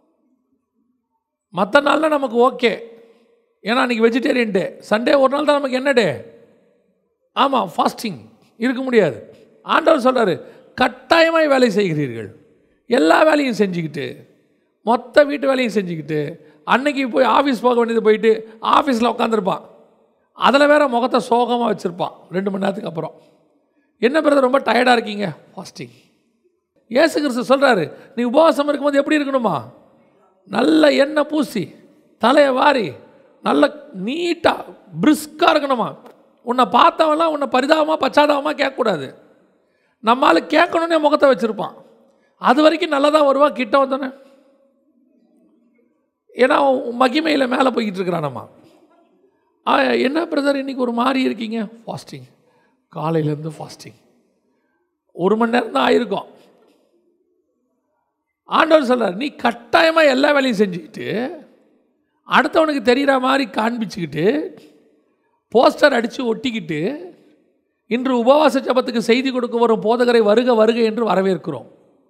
மற்ற நாளில் நமக்கு ஓகே ஏன்னா அன்றைக்கி வெஜிடேரியன் டே சண்டே ஒரு நாள் தான் நமக்கு என்ன டே ஆமாம் ஃபாஸ்டிங் இருக்க முடியாது ஆண்டவர் சொல்கிறாரு கட்டாயமாய் வேலை செய்கிறீர்கள் எல்லா வேலையும் செஞ்சுக்கிட்டு மொத்த வீட்டு வேலையும் செஞ்சுக்கிட்டு அன்னைக்கு போய் ஆஃபீஸ் போக வேண்டியது போயிட்டு ஆஃபீஸில் உட்காந்துருப்பான் அதில் வேற முகத்தை சோகமாக வச்சுருப்பான் ரெண்டு மணி நேரத்துக்கு அப்புறம் என்ன பிரதர் ரொம்ப டயர்டாக இருக்கீங்க ஃபாஸ்டிங் ஏசு கிறிஸ்து சொல்கிறாரு நீ உபவாசம் இருக்கும்போது எப்படி இருக்கணுமா நல்ல எண்ணெய் பூசி தலையை வாரி நல்ல நீட்டாக பிரிஸ்காக இருக்கணுமா உன்னை பார்த்தவன்லாம் உன்னை பரிதாபமாக பச்சாதாபமாக கேட்கக்கூடாது நம்மால் கேட்கணுன்னே முகத்தை வச்சுருப்பான் அது வரைக்கும் நல்லதாக வருவான் கிட்ட வந்தோன்னே ஏன்னா அவன் மகிமையில் மேலே போய்கிட்டு இருக்கிறானம்மா ஆ, என்ன பிரதர் இன்னைக்கு ஒரு மாதிரி இருக்கீங்க ஃபாஸ்டிங் காலையிலேருந்து ஃபாஸ்டிங் ஒரு மணி நேரம் தான் ஆயிருக்கும் ஆண்டவர் சொல்றார் நீ கட்டாயமாக எல்லா வேலையும் செஞ்சுக்கிட்டு அடுத்தவனுக்கு தெரிகிற மாதிரி காண்பிச்சுக்கிட்டு போஸ்டர் அடித்து ஒட்டிக்கிட்டு இன்று உபவாச ஜபத்துக்கு செய்தி கொடுக்க வரும் போதகரை வருக வருக என்று வரவேற்கிறோம்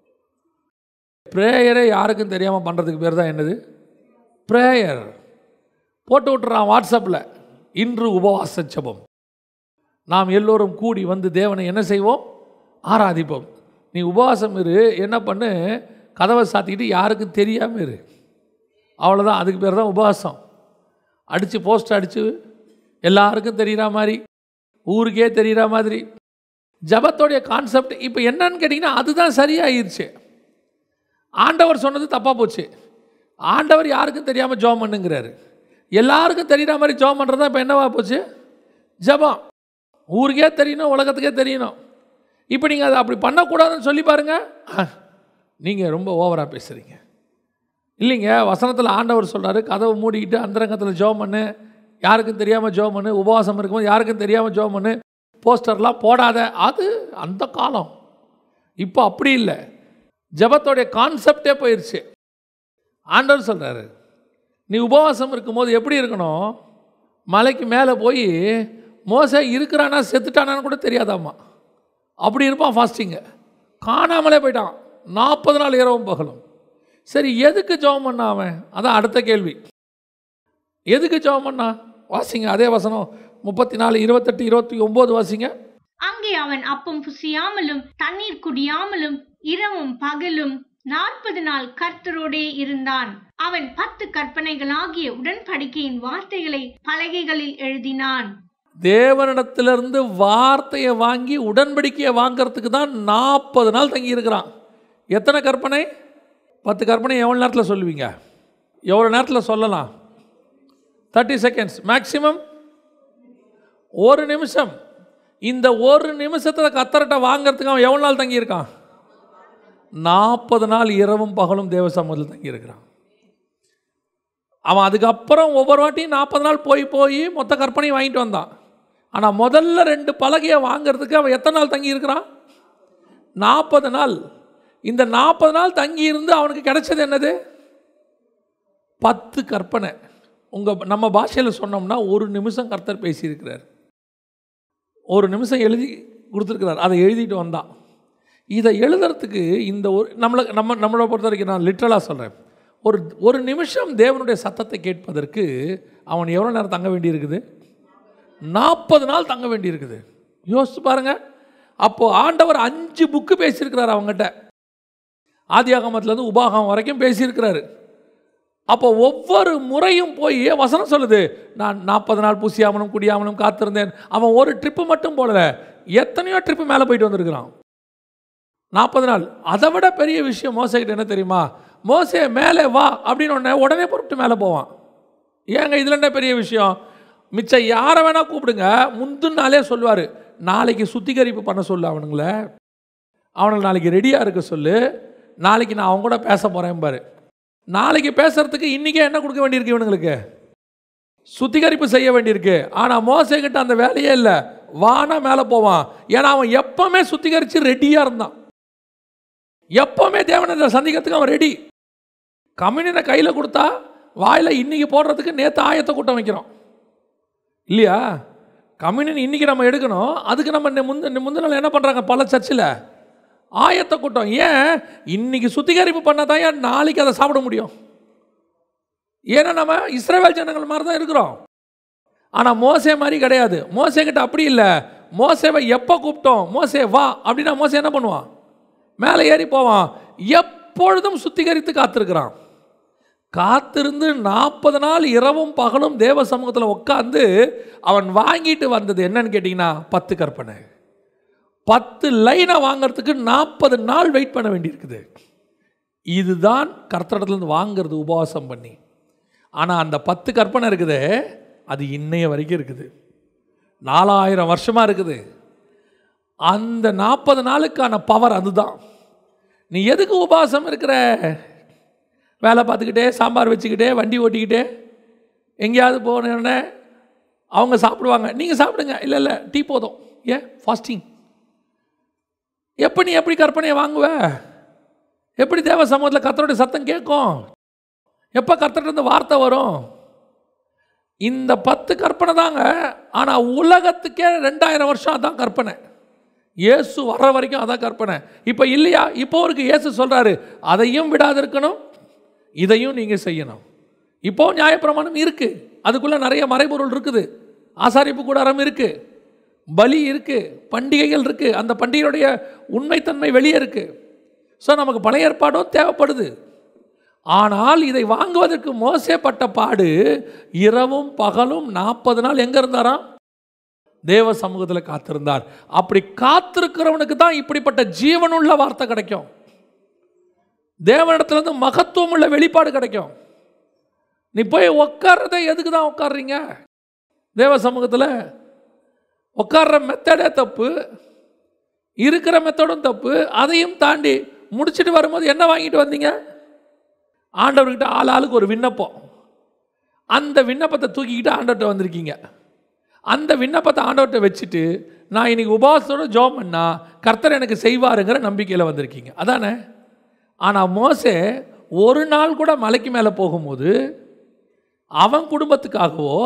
ப்ரேயரை யாருக்கும் தெரியாமல் பண்ணுறதுக்கு பேர் தான் என்னது ப்ரேயர் போட்டு விட்டுறான் வாட்ஸ்அப்பில் இன்று உபவாச ஜபம் நாம் எல்லோரும் கூடி வந்து தேவனை என்ன செய்வோம் ஆராதிப்போம் நீ உபவாசம் இரு என்ன பண்ணு கதவை சாத்திக்கிட்டு யாருக்கும் தெரியாமல் இரு அவ்வளோதான் அதுக்கு பேர் தான் உபவாசம் அடித்து போஸ்ட் அடித்து எல்லாருக்கும் தெரிகிற மாதிரி ஊருக்கே தெரிகிற மாதிரி ஜபத்தோடைய கான்செப்ட் இப்போ என்னன்னு கேட்டிங்கன்னா அதுதான் சரியாயிருச்சு ஆண்டவர் சொன்னது தப்பாக போச்சு ஆண்டவர் யாருக்கும் தெரியாமல் ஜோம் பண்ணுங்கிறாரு எல்லாருக்கும் தெரிகிற மாதிரி ஜோம் பண்ணுறது தான் இப்போ என்னவா போச்சு ஜபம் ஊருக்கே தெரியணும் உலகத்துக்கே தெரியணும் இப்போ நீங்கள் அதை அப்படி பண்ணக்கூடாதுன்னு சொல்லி பாருங்கள் நீங்கள் ரொம்ப ஓவராக பேசுகிறீங்க இல்லைங்க வசனத்தில் ஆண்டவர் சொல்கிறாரு கதவை மூடிக்கிட்டு அந்தரங்கத்தில் ஜோம் பண்ணு யாருக்கும் தெரியாமல் ஜோம் பண்ணு உபவாசம் இருக்கும்போது யாருக்கும் தெரியாமல் ஜோம் பண்ணு போஸ்டர்லாம் போடாத அது அந்த காலம் இப்போ அப்படி இல்லை ஜபத்தோடைய கான்செப்டே போயிடுச்சு ஆண்டவர் சொல்கிறாரு நீ உபவாசம் இருக்கும்போது எப்படி இருக்கணும் மலைக்கு மேலே போய் மோச இருக்கிறானா செத்துட்டானான்னு கூட தெரியாதாம்மா அப்படி இருப்பான் ஃபாஸ்டிங்கு காணாமலே போயிட்டான் நாற்பது நாள் இரவும் பகலும் சரி எதுக்கு ஜெபம் பண்ணான் அவன் அதான் அடுத்த கேள்வி எதுக்கு ஜெபம் பண்ணா வாசிங்க அதே வசனம் முப்பத்தி நாலு இருபத்தெட்டு இருபத்தி ஒம்பது வாசிங்க அங்கே அவன் அப்பம் புசியாமலும் தண்ணீர் குடியாமலும் இரவும் பகலும் நாற்பது நாள் கர்த்தரோடே இருந்தான் அவன் பத்து கற்பனைகளாகிய உடன்படிக்கையின் வார்த்தைகளை பலகைகளில் எழுதினான் தேவனிடத்திலிருந்து வார்த்தையை வாங்கி உடன்படிக்கையை வாங்குறதுக்கு தான் நாற்பது நாள் தங்கி இருக்கிறான் எத்தனை கற்பனை பத்து கற்பனை எவ்வளோ நேரத்தில் சொல்லுவீங்க எவ்வளோ நேரத்தில் சொல்லலாம் தேர்ட்டி செகண்ட்ஸ் மேக்ஸிமம் ஒரு நிமிஷம் இந்த ஒரு நிமிஷத்தில் கத்தரட்டை வாங்குறதுக்கு அவன் எவ்வளோ நாள் தங்கியிருக்கான் நாற்பது நாள் இரவும் பகலும் தேவ சமூகத்தில் தங்கியிருக்கிறான் அவன் அதுக்கப்புறம் ஒவ்வொரு வாட்டியும் நாற்பது நாள் போய் போய் மொத்த கற்பனையும் வாங்கிட்டு வந்தான் ஆனால் முதல்ல ரெண்டு பலகையை வாங்குறதுக்கு அவன் எத்தனை நாள் தங்கி இருக்கிறான் நாற்பது நாள் இந்த நாற்பது நாள் தங்கி இருந்து அவனுக்கு கிடைச்சது என்னது பத்து கற்பனை உங்கள் நம்ம பாஷையில் சொன்னோம்னா ஒரு நிமிஷம் கர்த்தர் பேசியிருக்கிறார் ஒரு நிமிஷம் எழுதி கொடுத்துருக்கிறார் அதை எழுதிட்டு வந்தான் இதை எழுதுறதுக்கு இந்த ஒரு நம்மளை நம்ம நம்மளை பொறுத்த வரைக்கும் நான் லிட்ரலாக சொல்கிறேன் ஒரு ஒரு நிமிஷம் தேவனுடைய சத்தத்தை கேட்பதற்கு அவன் எவ்வளோ நேரம் தங்க வேண்டியிருக்குது நாற்பது நாள் தங்க வேண்டியிருக்குது யோசிச்சு பாருங்க அப்போது ஆண்டவர் அஞ்சு புக்கு பேசியிருக்கிறார் அவங்ககிட்ட ஆதியாகமத்துலேருந்து உபாகம் வரைக்கும் பேசியிருக்கிறாரு அப்போ ஒவ்வொரு முறையும் போய் வசனம் சொல்லுது நான் நாற்பது நாள் பூசியாமலும் குடியாமலும் காத்திருந்தேன் அவன் ஒரு ட்ரிப்பு மட்டும் போடல எத்தனையோ ட்ரிப்பு மேலே போயிட்டு வந்திருக்கிறான் நாற்பது நாள் அதை விட பெரிய விஷயம் மோசைக்கிட்ட என்ன தெரியுமா மோசே மேலே வா அப்படின்னு உடனே உடனே புறப்பட்டு மேலே போவான் ஏங்க இதில் என்ன பெரிய விஷயம் மிச்சம் யாரை வேணால் கூப்பிடுங்க முந்தின நாளே சொல்லுவார் நாளைக்கு சுத்திகரிப்பு பண்ண சொல்லு அவனுங்கள அவனுக்கு நாளைக்கு ரெடியாக இருக்க சொல்லு நாளைக்கு நான் அவங்க கூட பேச போகிறேன் பாரு நாளைக்கு பேசுறதுக்கு இன்றைக்கே என்ன கொடுக்க வேண்டியிருக்கு இவனுங்களுக்கு சுத்திகரிப்பு செய்ய வேண்டியிருக்கு ஆனால் மோசக்கிட்ட அந்த வேலையே இல்லை வானா மேலே போவான் ஏன்னா அவன் எப்பவுமே சுத்திகரித்து ரெடியாக இருந்தான் எப்போவுமே தேவனை சந்திக்கிறதுக்கு அவன் ரெடி கம்யூனியனை கையில் கொடுத்தா வாயில் இன்னைக்கு போடுறதுக்கு நேற்று ஆயத்தை கூட்டம் வைக்கிறோம் இல்லையா கம்யூனியன் இன்னைக்கு நம்ம எடுக்கணும் அதுக்கு நம்ம நெ- முந்த முந்தின நாள் என்ன பண்ணுறாங்க பல சர்ச்சில் ஆயத்தை கூட்டம் ஏன் இன்னைக்கு சுத்திகரிப்பு பண்ணால் தான் ஏன் நாளைக்கு அதை சாப்பிட முடியும் ஏன்னா நம்ம இஸ்ரவேல் ஜனங்கள் மாதிரி தான் இருக்கிறோம் ஆனால் மோசே மாதிரி கிடையாது மோசே கிட்ட அப்படி இல்லை மோசேவை எப்போ கூப்பிட்டோம் மோசே வா அப்படின்னா மோசே என்ன பண்ணுவான் மேலே ஏறி போவான் எப்பொழுதும் சுத்திகரித்து காத்திருக்கிறான் காத்திருந்து நாற்பது நாள் இரவும் பகலும் தேவ சமூகத்தில் உட்காந்து அவன் வாங்கிட்டு வந்தது என்னன்னு கேட்டிங்கன்னா பத்து கற்பனை பத்து லைனை வாங்குறதுக்கு நாற்பது நாள் வெயிட் பண்ண வேண்டியிருக்குது இதுதான் கர்த்தடத்துலேருந்து வாங்குறது உபவாசம் பண்ணி ஆனால் அந்த பத்து கற்பனை இருக்குது அது இன்னைய வரைக்கும் இருக்குது நாலாயிரம் வருஷமாக இருக்குது அந்த நாற்பது நாளுக்கான பவர் அதுதான் நீ எதுக்கு உபவாசம் இருக்கிற வேலை பார்த்துக்கிட்டே சாம்பார் வச்சுக்கிட்டே வண்டி ஓட்டிக்கிட்டே எங்கேயாவது போனோடனே அவங்க சாப்பிடுவாங்க நீங்கள் சாப்பிடுங்க இல்லை இல்லை டீ போதும் ஏன் ஃபாஸ்டிங் எப்போ நீ எப்படி கற்பனையை வாங்குவ எப்படி தேவ சமூகத்தில் கர்த்தருடைய சத்தம் கேட்கும் எப்போ கர்த்தர்கிட்ட வார்த்தை வரும் இந்த பத்து கற்பனை தாங்க ஆனால் உலகத்துக்கே ரெண்டாயிரம் வருஷம் அதான் கற்பனை இயேசு வர்ற வரைக்கும் அதான் கற்பனை இப்போ இல்லையா இப்போ இருக்கு இயேசு சொல்கிறாரு அதையும் விடாது இருக்கணும் இதையும் நீங்கள் செய்யணும் இப்போ நியாயப்பிரமாணம் இருக்குது அதுக்குள்ளே நிறைய மறைபொருள் இருக்குது ஆசாரிப்பு கூடாரம் இருக்குது பலி இருக்குது பண்டிகைகள் இருக்குது அந்த பண்டிகையுடைய உண்மைத்தன்மை வெளியே இருக்குது ஸோ நமக்கு பழைய ஏற்பாடும் தேவைப்படுது ஆனால் இதை வாங்குவதற்கு மோசே பட்ட பாடு இரவும் பகலும் நாற்பது நாள் எங்கே இருந்தாராம் தேவ சமூகத்தில் காத்திருந்தார் அப்படி காத்திருக்கிறவனுக்கு தான் இப்படிப்பட்ட ஜீவனுள்ள வார்த்தை கிடைக்கும் தேவனிடத்துலேருந்து மகத்துவம் உள்ள வெளிப்பாடு கிடைக்கும் நீ போய் உட்கார்றதே எதுக்கு தான் உட்கார்றீங்க தேவ சமூகத்தில் உட்கார்ற மெத்தடே தப்பு இருக்கிற மெத்தடும் தப்பு அதையும் தாண்டி முடிச்சிட்டு வரும்போது என்ன வாங்கிட்டு வந்தீங்க ஆண்டவர்கிட்ட ஆள் ஆளுக்கு ஒரு விண்ணப்பம் அந்த விண்ணப்பத்தை தூக்கிக்கிட்டு ஆண்டவர்கிட்ட வந்திருக்கீங்க அந்த விண்ணப்பத்தை ஆண்டவர்கிட்ட வச்சுட்டு நான் இன்னைக்கு உபவாசத்தோட ஜோம் பண்ணா கர்த்தர் எனக்கு செய்வாருங்கிற நம்பிக்கையில் வந்திருக்கீங்க அதானே ஆனால் மோசே ஒரு நாள் கூட மலைக்கு மேலே போகும்போது அவன் குடும்பத்துக்காகவோ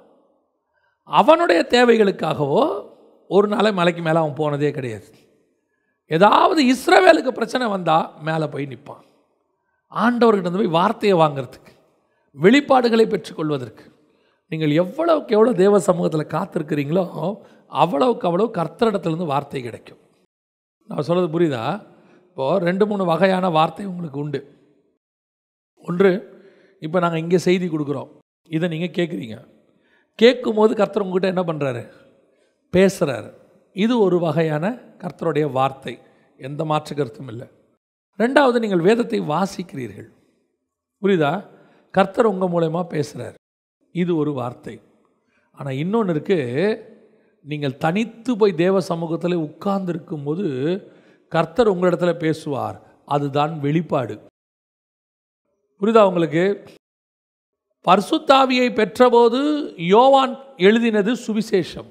அவனுடைய தேவைகளுக்காகவோ ஒரு நாளை மலைக்கு மேலே அவன் போனதே கிடையாது ஏதாவது இஸ்ரவேலுக்கு பிரச்சனை வந்தால் மேலே போய் நிற்பான் ஆண்டவர்கிட்ட இருந்து போய் வார்த்தையை வாங்குறதுக்கு வெளிப்பாடுகளை பெற்றுக்கொள்வதற்கு நீங்கள் எவ்வளவுக்கு எவ்வளோ தேவ சமூகத்தில் காத்திருக்கிறீங்களோ அவ்வளவுக்கு அவ்வளோ கர்த்தரிடத்துலேருந்து வார்த்தை கிடைக்கும் நான் சொல்கிறது புரியுதா இப்போது ரெண்டு மூணு வகையான வார்த்தை உங்களுக்கு உண்டு ஒன்று இப்போ நாங்கள் இங்கே செய்தி கொடுக்குறோம் இதை நீங்கள் கேட்குறீங்க கேட்கும்போது கர்த்தர் உங்ககிட்ட என்ன பண்ணுறாரு பேசுகிறாரு இது ஒரு வகையான கர்த்தருடைய வார்த்தை எந்த மாற்று கருத்தும் இல்லை ரெண்டாவது நீங்கள் வேதத்தை வாசிக்கிறீர்கள் புரியுதா கர்த்தர் உங்கள் மூலயமா பேசுகிறார் இது ஒரு வார்த்தை ஆனால் இன்னொன்று இருக்குது நீங்கள் தனித்து போய் தேவ சமூகத்தில் உட்கார்ந்து இருக்கும்போது கர்த்தர் உங்களிடத்துல பேசுவார் அதுதான் வெளிப்பாடு புரியுதா உங்களுக்கு பர்சுத்தாவியை பெற்றபோது யோவான் எழுதினது சுவிசேஷம்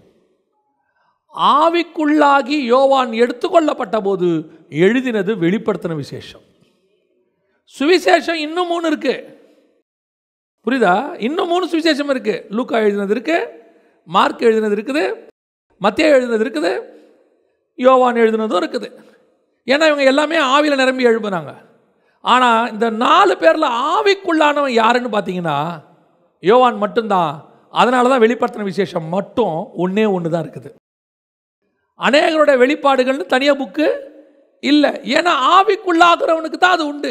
ஆவிக்குள்ளாகி யோவான் எடுத்துக்கொள்ளப்பட்ட போது எழுதினது வெளிப்படுத்தின விசேஷம் சுவிசேஷம் இன்னும் மூணு இருக்கு புரியுதா இன்னும் மூணு சுவிசேஷம் இருக்கு லூக்கா எழுதினது இருக்கு மார்க் எழுதினது இருக்குது மத்திய எழுதினது இருக்குது யோவான் எழுதினதும் இருக்குது ஏன்னா இவங்க எல்லாமே ஆவியில் நிரம்பி எழுப்புனாங்க ஆனால் இந்த நாலு பேரில் ஆவிக்குள்ளானவன் யாருன்னு பார்த்தீங்கன்னா யோவான் மட்டும்தான் அதனால தான் வெளிப்படுத்தின விசேஷம் மட்டும் ஒன்றே ஒன்று தான் இருக்குது அநேகருடைய வெளிப்பாடுகள்னு தனியாக புக்கு இல்லை ஏன்னா ஆவிக்குள்ளாகிறவனுக்கு தான் அது உண்டு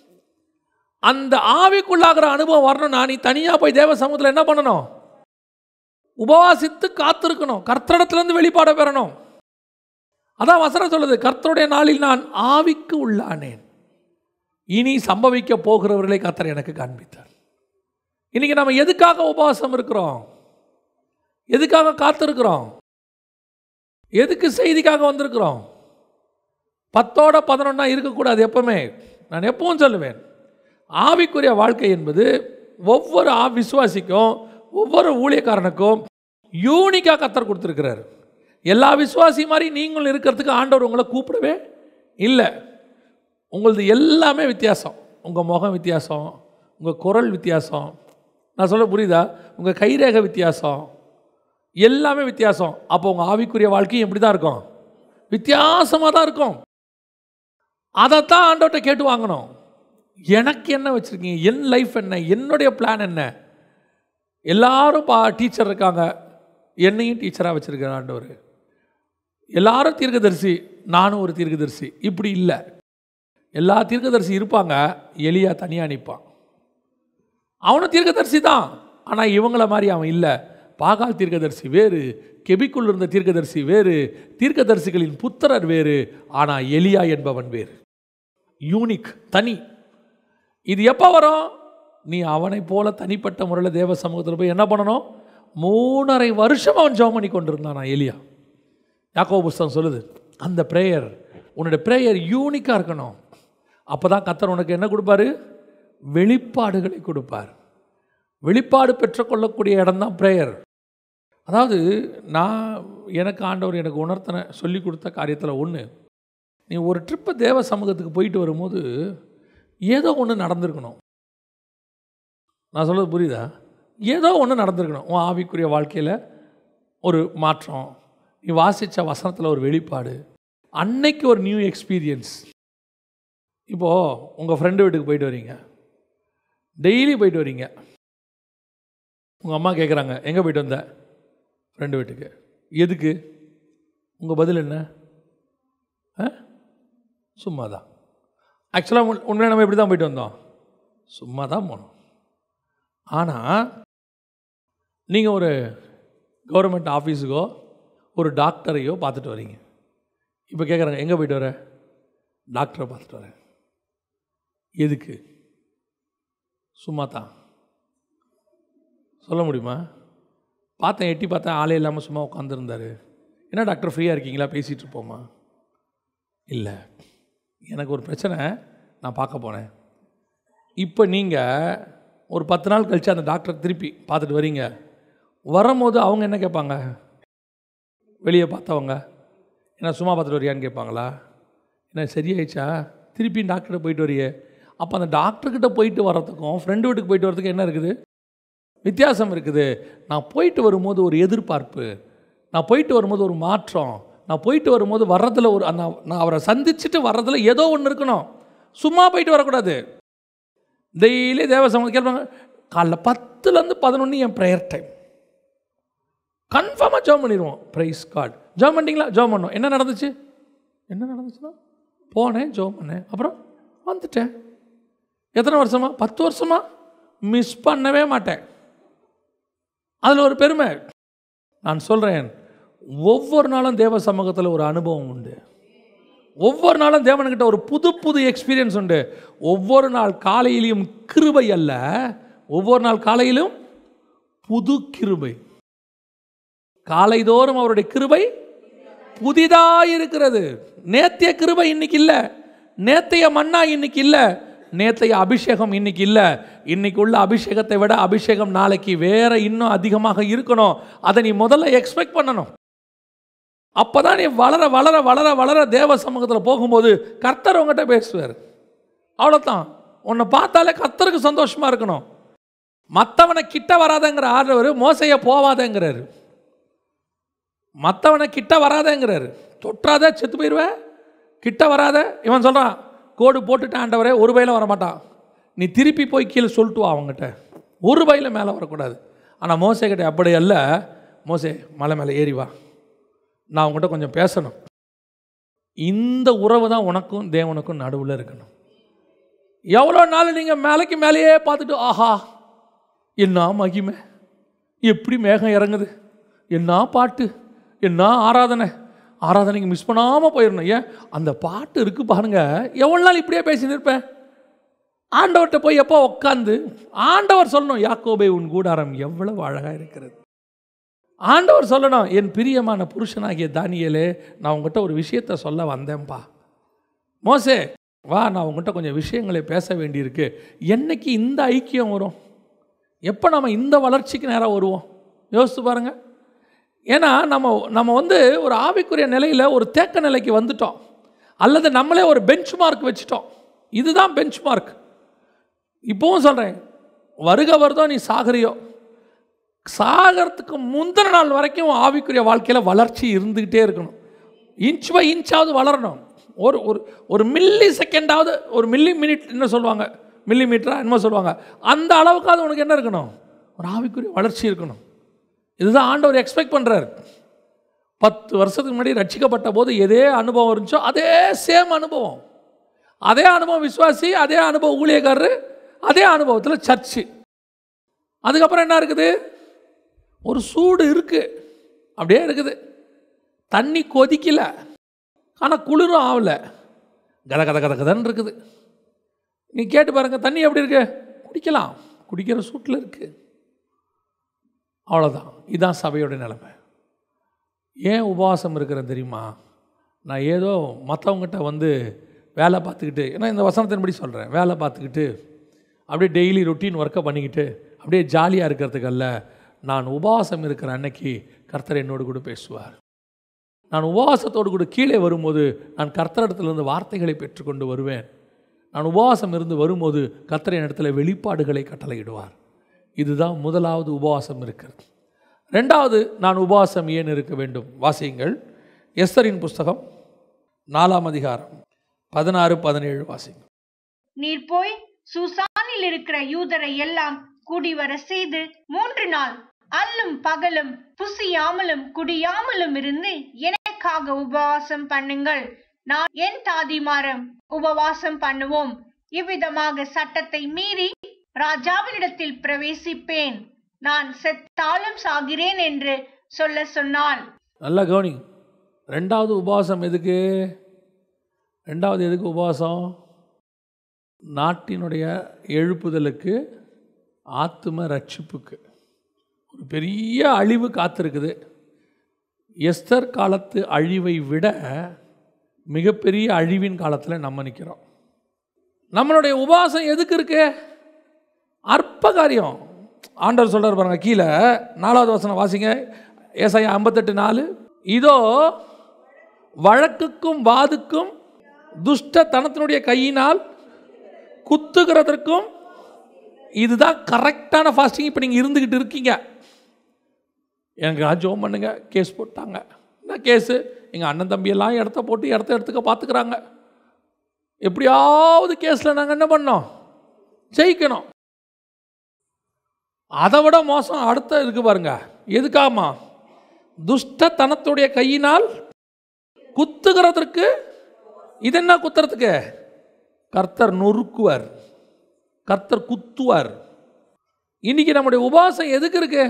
அந்த ஆவிக்குள்ளாகிற அனுபவம் வரணும்னா நீ தனியாக போய் தேவ சமூகத்தில் என்ன பண்ணணும் உபவாசித்து காத்திருக்கணும் கர்த்தரிடத்துலேருந்து வெளிப்பாட பெறணும் அதான் வசனம் சொல்லுது கர்த்தருடைய நாளில் நான் ஆவிக்கு உள்ளானேன் இனி சம்பவிக்க போகிறவர்களை கர்த்தர் எனக்கு காண்பித்தார் இன்னைக்கு நம்ம எதுக்காக உபவாசம் இருக்கிறோம் எதுக்காக காத்திருக்கிறோம் எதுக்கு செய்திக்காக வந்திருக்கிறோம் பத்தோட பதினொன்னா இருக்கக்கூடாது எப்பவுமே நான் எப்பவும் சொல்லுவேன் ஆவிக்குரிய வாழ்க்கை என்பது ஒவ்வொரு ஆ விசுவாசிக்கும் ஒவ்வொரு ஊழியக்காரனுக்கும் யூனிக்காக கத்தர் கொடுத்துருக்கிறார் எல்லா விசுவாசி மாதிரி நீங்களும் இருக்கிறதுக்கு ஆண்டவர் உங்களை கூப்பிடவே இல்லை உங்களது எல்லாமே வித்தியாசம் உங்கள் முகம் வித்தியாசம் உங்கள் குரல் வித்தியாசம் நான் சொல்ல புரியுதா உங்கள் கைரேகை வித்தியாசம் எல்லாமே வித்தியாசம் அப்போ உங்கள் ஆவிக்குரிய வாழ்க்கையும் எப்படி தான் இருக்கும் வித்தியாசமாக தான் இருக்கும் அதைத்தான் ஆண்டவர்கிட்ட கேட்டு வாங்கணும் எனக்கு என்ன வச்சுருக்கீங்க என் லைஃப் என்ன என்னுடைய பிளான் என்ன எல்லாரும் பா டீச்சர் இருக்காங்க என்னையும் டீச்சராக வச்சுருக்கார் ஆண்டவர் எல்லாரும் தீர்க்கதரிசி நானும் ஒரு தீர்க்கதரிசி இப்படி இல்லை எல்லா தீர்க்கதரிசி இருப்பாங்க எலியா தனியாக நிற்பான் அவனும் தீர்க்கதரிசி தான் ஆனால் இவங்கள மாதிரி அவன் இல்லை பாகால் தீர்க்கதரிசி வேறு கெபிக்குள் இருந்த தீர்க்கதரிசி வேறு தீர்க்கதரிசிகளின் புத்திரர் வேறு ஆனால் எலியா என்பவன் வேறு யூனிக் தனி இது எப்போ வரும் நீ அவனை போல தனிப்பட்ட முறையில் தேவ சமூகத்தில் போய் என்ன பண்ணணும் மூணரை வருஷம் அவன் ஜெபம் பண்ணி கொண்டிருந்தான் நான் எலியா யாக்கோ புஸ்தகம் சொல்லுது அந்த ப்ரேயர் உன்னுடைய ப்ரேயர் யூனிக்காக இருக்கணும் அப்போ தான் கத்தர் உனக்கு என்ன கொடுப்பாரு வெளிப்பாடுகளை கொடுப்பார் வெளிப்பாடு பெற்றுக்கொள்ளக்கூடிய இடம்தான் ப்ரேயர் அதாவது நான் எனக்கு ஆண்டவர் எனக்கு உணர்த்தின சொல்லி கொடுத்த காரியத்தில் ஒன்று நீ ஒரு ட்ரிப்பு தேவ சமூகத்துக்கு போயிட்டு வரும்போது ஏதோ ஒன்று நடந்திருக்கணும் நான் சொல்கிறது புரியுதா ஏதோ ஒன்று நடந்திருக்கணும் உன் ஆவிக்குரிய வாழ்க்கையில் ஒரு மாற்றம் நீ வாசித்த வசனத்தில் ஒரு வெளிப்பாடு அன்னைக்கு ஒரு நியூ எக்ஸ்பீரியன்ஸ் இப்போது உங்கள் ஃப்ரெண்டு வீட்டுக்கு போயிட்டு வரீங்க டெய்லி போயிட்டு வரீங்க உங்கள் அம்மா கேட்குறாங்க எங்கே போயிட்டு வந்த ஃப்ரெண்டு வீட்டுக்கு எதுக்கு உங்கள் பதில் என்ன ஆ சும்மா தான் ஆக்சுவலாக உண்மையாக நம்ம எப்படி தான் போயிட்டு வந்தோம் சும்மா தான் போனோம் ஆனால் நீங்கள் ஒரு கவர்மெண்ட் ஆஃபீஸுக்கோ ஒரு டாக்டரையோ பார்த்துட்டு வரீங்க இப்போ கேட்குறாங்க எங்கே போயிட்டு வர டாக்டரை பார்த்துட்டு வரேன் எதுக்கு சும்மா தான் சொல்ல முடியுமா பார்த்தேன் எட்டி பார்த்தேன் ஆளே இல்லாமல் சும்மா உட்காந்துருந்தாரு என்ன டாக்டர் ஃப்ரீயாக இருக்கீங்களா பேசிகிட்டு இருப்போமா இல்லை எனக்கு ஒரு பிரச்சனை நான் பார்க்க போனேன் இப்போ நீங்கள் ஒரு பத்து நாள் கழித்து அந்த டாக்டரை திருப்பி பார்த்துட்டு வரீங்க வரும்போது அவங்க என்ன கேட்பாங்க வெளியே பார்த்தவங்க என்ன சும்மா பார்த்துட்டு வரியான்னு கேட்பாங்களா என்ன சரியாயிடுச்சா திருப்பி டாக்டர்கிட்ட போயிட்டு வரியே அப்போ அந்த டாக்டர்கிட்ட போயிட்டு வர்றதுக்கும் ஃப்ரெண்டு வீட்டுக்கு போயிட்டு வரதுக்கும் என்ன இருக்குது வித்தியாசம் இருக்குது நான் போயிட்டு வரும்போது ஒரு எதிர்பார்ப்பு நான் போயிட்டு வரும்போது ஒரு மாற்றம் நான் போயிட்டு வரும்போது வர்றதில் ஒரு அந்த நான் அவரை சந்திச்சுட்டு வர்றதில் ஏதோ ஒன்று இருக்கணும் சும்மா போயிட்டு வரக்கூடாது டெய்லி தேவசமம் கேட்பாங்க காலைல பத்துலேருந்து பதினொன்று என் ப்ரேயர் டைம் கன்ஃபார்மாக ஜாம் பண்ணிடுவோம் ப்ரைஸ் கார்டு ஜாம் பண்ணிட்டீங்களா ஜாம் பண்ணோம் என்ன நடந்துச்சு என்ன நடந்துச்சுன்னா போனேன் ஜோம் பண்ணேன் அப்புறம் வந்துட்டேன் எத்தனை வருஷமா பத்து வருஷமா மிஸ் பண்ணவே மாட்டேன் அதில் ஒரு பெருமை நான் சொல்கிறேன் ஒவ்வொரு நாளும் தேவ சமூகத்தில் ஒரு அனுபவம் உண்டு ஒவ்வொரு நாளும் தேவன்கிட்ட ஒரு புது புது எக்ஸ்பீரியன்ஸ் உண்டு ஒவ்வொரு நாள் காலையிலையும் கிருபை அல்ல ஒவ்வொரு நாள் காலையிலும் புது கிருபை காலைதோறும் அவருடைய கிருபை புதிதாக இருக்கிறது நேத்திய கிருபை இன்னைக்கு இல்லை நேத்தைய மண்ணா இன்னைக்கு இல்லை நேத்தைய அபிஷேகம் இன்னைக்கு இல்லை இன்னைக்கு உள்ள அபிஷேகத்தை விட அபிஷேகம் நாளைக்கு வேற இன்னும் அதிகமாக இருக்கணும் அதை நீ முதல்ல எக்ஸ்பெக்ட் பண்ணணும் அப்பதான் நீ வளர வளர வளர வளர தேவ சமூகத்தில் போகும்போது கர்த்தர் உங்ககிட்ட பேசுவார் அவ்வளோதான் உன்னை பார்த்தாலே கர்த்தருக்கு சந்தோஷமா இருக்கணும் மற்றவனை கிட்ட வராதங்கிற ஆர்டவர் மோசைய போவாதேங்கிறாரு மற்றவனை கிட்ட வராதேங்கிறாரு தொற்றாத செத்து போயிடுவேன் கிட்ட வராத இவன் சொல்கிறான் கோடு போட்டுட்டு ஆண்டவரே ஒரு பையில வரமாட்டான் நீ திருப்பி போய் கீழே சொல்லிட்டு வா அவங்ககிட்ட ஒரு பையில மேலே வரக்கூடாது ஆனால் மோசை கிட்ட அப்படி அல்ல மோசே மலை மேலே ஏறி வா நான் அவங்ககிட்ட கொஞ்சம் பேசணும் இந்த உறவு தான் உனக்கும் தேவனுக்கும் நடுவில் இருக்கணும் எவ்வளோ நாள் நீங்கள் மேலைக்கு மேலேயே பார்த்துட்டு ஆஹா என்ன மகிமை எப்படி மேகம் இறங்குது என்ன பாட்டு என்ன ஆராதனை ஆராதனைக்கு மிஸ் பண்ணாமல் போயிடணும் ஏன் அந்த பாட்டு இருக்கு பாருங்க எவ்வளோ நாள் இப்படியே பேசி நிற்பேன் ஆண்டவர்கிட்ட போய் எப்போ உட்காந்து ஆண்டவர் சொல்லணும் யாக்கோபே உன் கூடாரம் எவ்வளவு அழகாக இருக்கிறது ஆண்டவர் சொல்லணும் என் பிரியமான புருஷனாகிய தானியலே நான் உங்ககிட்ட ஒரு விஷயத்த சொல்ல வந்தேன்ப்பா மோசே வா நான் உங்ககிட்ட கொஞ்சம் விஷயங்களை பேச வேண்டியிருக்கு என்னைக்கு இந்த ஐக்கியம் வரும் எப்போ நம்ம இந்த வளர்ச்சிக்கு நேராக வருவோம் யோசித்து பாருங்க ஏன்னா நம்ம நம்ம வந்து ஒரு ஆவிக்குரிய நிலையில் ஒரு தேக்க நிலைக்கு வந்துட்டோம் அல்லது நம்மளே ஒரு பெஞ்ச் மார்க் வச்சுட்டோம் இதுதான் பெஞ்ச் மார்க் இப்போவும் சொல்கிறேன் வருக வருதோ நீ சாகரியோ சாகிறதுக்கு முந்தின நாள் வரைக்கும் ஆவிக்குரிய வாழ்க்கையில் வளர்ச்சி இருந்துக்கிட்டே இருக்கணும் இன்ச் பை இன்ச்சாவது வளரணும் ஒரு ஒரு ஒரு மில்லி செகண்டாவது ஒரு மில்லி மினிட் என்ன சொல்லுவாங்க மில்லி மீட்டரா என்னமோ சொல்லுவாங்க அந்த அளவுக்காவது உனக்கு என்ன இருக்கணும் ஒரு ஆவிக்குரிய வளர்ச்சி இருக்கணும் இதுதான் ஆண்டவர் எக்ஸ்பெக்ட் பண்ணுறாரு பத்து வருஷத்துக்கு முன்னாடி ரட்சிக்கப்பட்ட போது எதே அனுபவம் இருந்துச்சோ அதே சேம் அனுபவம் அதே அனுபவம் விசுவாசி அதே அனுபவம் ஊழியக்காரரு அதே அனுபவத்தில் சர்ச்சு அதுக்கப்புறம் என்ன இருக்குது ஒரு சூடு இருக்குது அப்படியே இருக்குது தண்ணி கொதிக்கல ஆனால் குளிரும் ஆகல கத கத கத கதன்னு இருக்குது நீ கேட்டு பாருங்க தண்ணி எப்படி இருக்கு குடிக்கலாம் குடிக்கிற சூட்டில் இருக்குது அவ்வளோதான் இதுதான் சபையோட நிலைமை ஏன் உபவாசம் இருக்கிறேன் தெரியுமா நான் ஏதோ மற்றவங்ககிட்ட வந்து வேலை பார்த்துக்கிட்டு ஏன்னா இந்த வசனத்தின்படி சொல்கிறேன் வேலை பார்த்துக்கிட்டு அப்படியே டெய்லி ரொட்டீன் ஒர்க்கை பண்ணிக்கிட்டு அப்படியே ஜாலியாக இருக்கிறதுக்கல்ல நான் உபவாசம் இருக்கிற அன்னைக்கு கர்த்தர் என்னோடு கூட பேசுவார் நான் உபவாசத்தோடு கூட கீழே வரும்போது நான் கர்த்தரிடத்திலிருந்து வார்த்தைகளை பெற்றுக்கொண்டு வருவேன் நான் உபவாசம் இருந்து வரும்போது கர்த்தர் இடத்துல வெளிப்பாடுகளை கட்டளையிடுவார் இதுதான் முதலாவது உபவாசம் இருக்கிறது ரெண்டாவது நான் உபவாசம் ஏன் இருக்க வேண்டும் வாசியுங்கள் எஸ்தரின் புஸ்தகம் நாலாம் அதிகாரம் பதினாறு பதினேழு வாசிங்க நீர் போய் சூசானில் இருக்கிற யூதரை எல்லாம் கூடி வர செய்து மூன்று நாள் அல்லும் பகலும் புசியாமலும் குடியாமலும் இருந்து எனக்காக உபவாசம் பண்ணுங்கள் நான் என் தாதிமாரம் உபவாசம் பண்ணுவோம் இவ்விதமாக சட்டத்தை மீறி ராஜாவினிடத்தில் பிரவேசிப்பேன் நான் செத்தாலும் சாகிறேன் என்று சொல்ல சொன்னாள் நல்லா கவனி ரெண்டாவது உபவாசம் எதுக்கு ரெண்டாவது எதுக்கு உபவாசம் நாட்டினுடைய எழுப்புதலுக்கு ஆத்தும ரட்சிப்புக்கு ஒரு பெரிய அழிவு காத்திருக்குது எஸ்தர் காலத்து அழிவை விட மிகப்பெரிய அழிவின் காலத்தில் நம்ம நிற்கிறோம் நம்மளுடைய உபவாசம் எதுக்கு இருக்கு அற்ப காரியம் ஆண்டவர் சொல்றார் பாருங்க கீழே நாலாவது வசனம் வாசிங்க ஏசாயா ஐம்பத்தெட்டு நாலு இதோ வழக்குக்கும் வாதுக்கும் துஷ்ட தனத்தினுடைய கையினால் குத்துகிறதற்கும் இதுதான் கரெக்டான ஃபாஸ்டிங் இப்போ நீங்கள் இருந்துக்கிட்டு இருக்கீங்க எனக்கு ஜோம் பண்ணுங்க கேஸ் போட்டாங்க என்ன கேஸு எங்கள் அண்ணன் தம்பியெல்லாம் இடத்த போட்டு இடத்த எடுத்துக்க பார்த்துக்கிறாங்க எப்படியாவது கேஸில் நாங்கள் என்ன பண்ணோம் ஜெயிக்கணும் அதை விட மோசம் அடுத்த இருக்கு பாருங்க எதுக்காமா துஷ்டத்தனத்துடைய கையினால் குத்துகிறதற்கு இது என்ன குத்துறதுக்கு கர்த்தர் நொறுக்குவார் கர்த்தர் குத்துவார் இன்னைக்கு நம்முடைய உபவாசம் எதுக்கு இருக்கு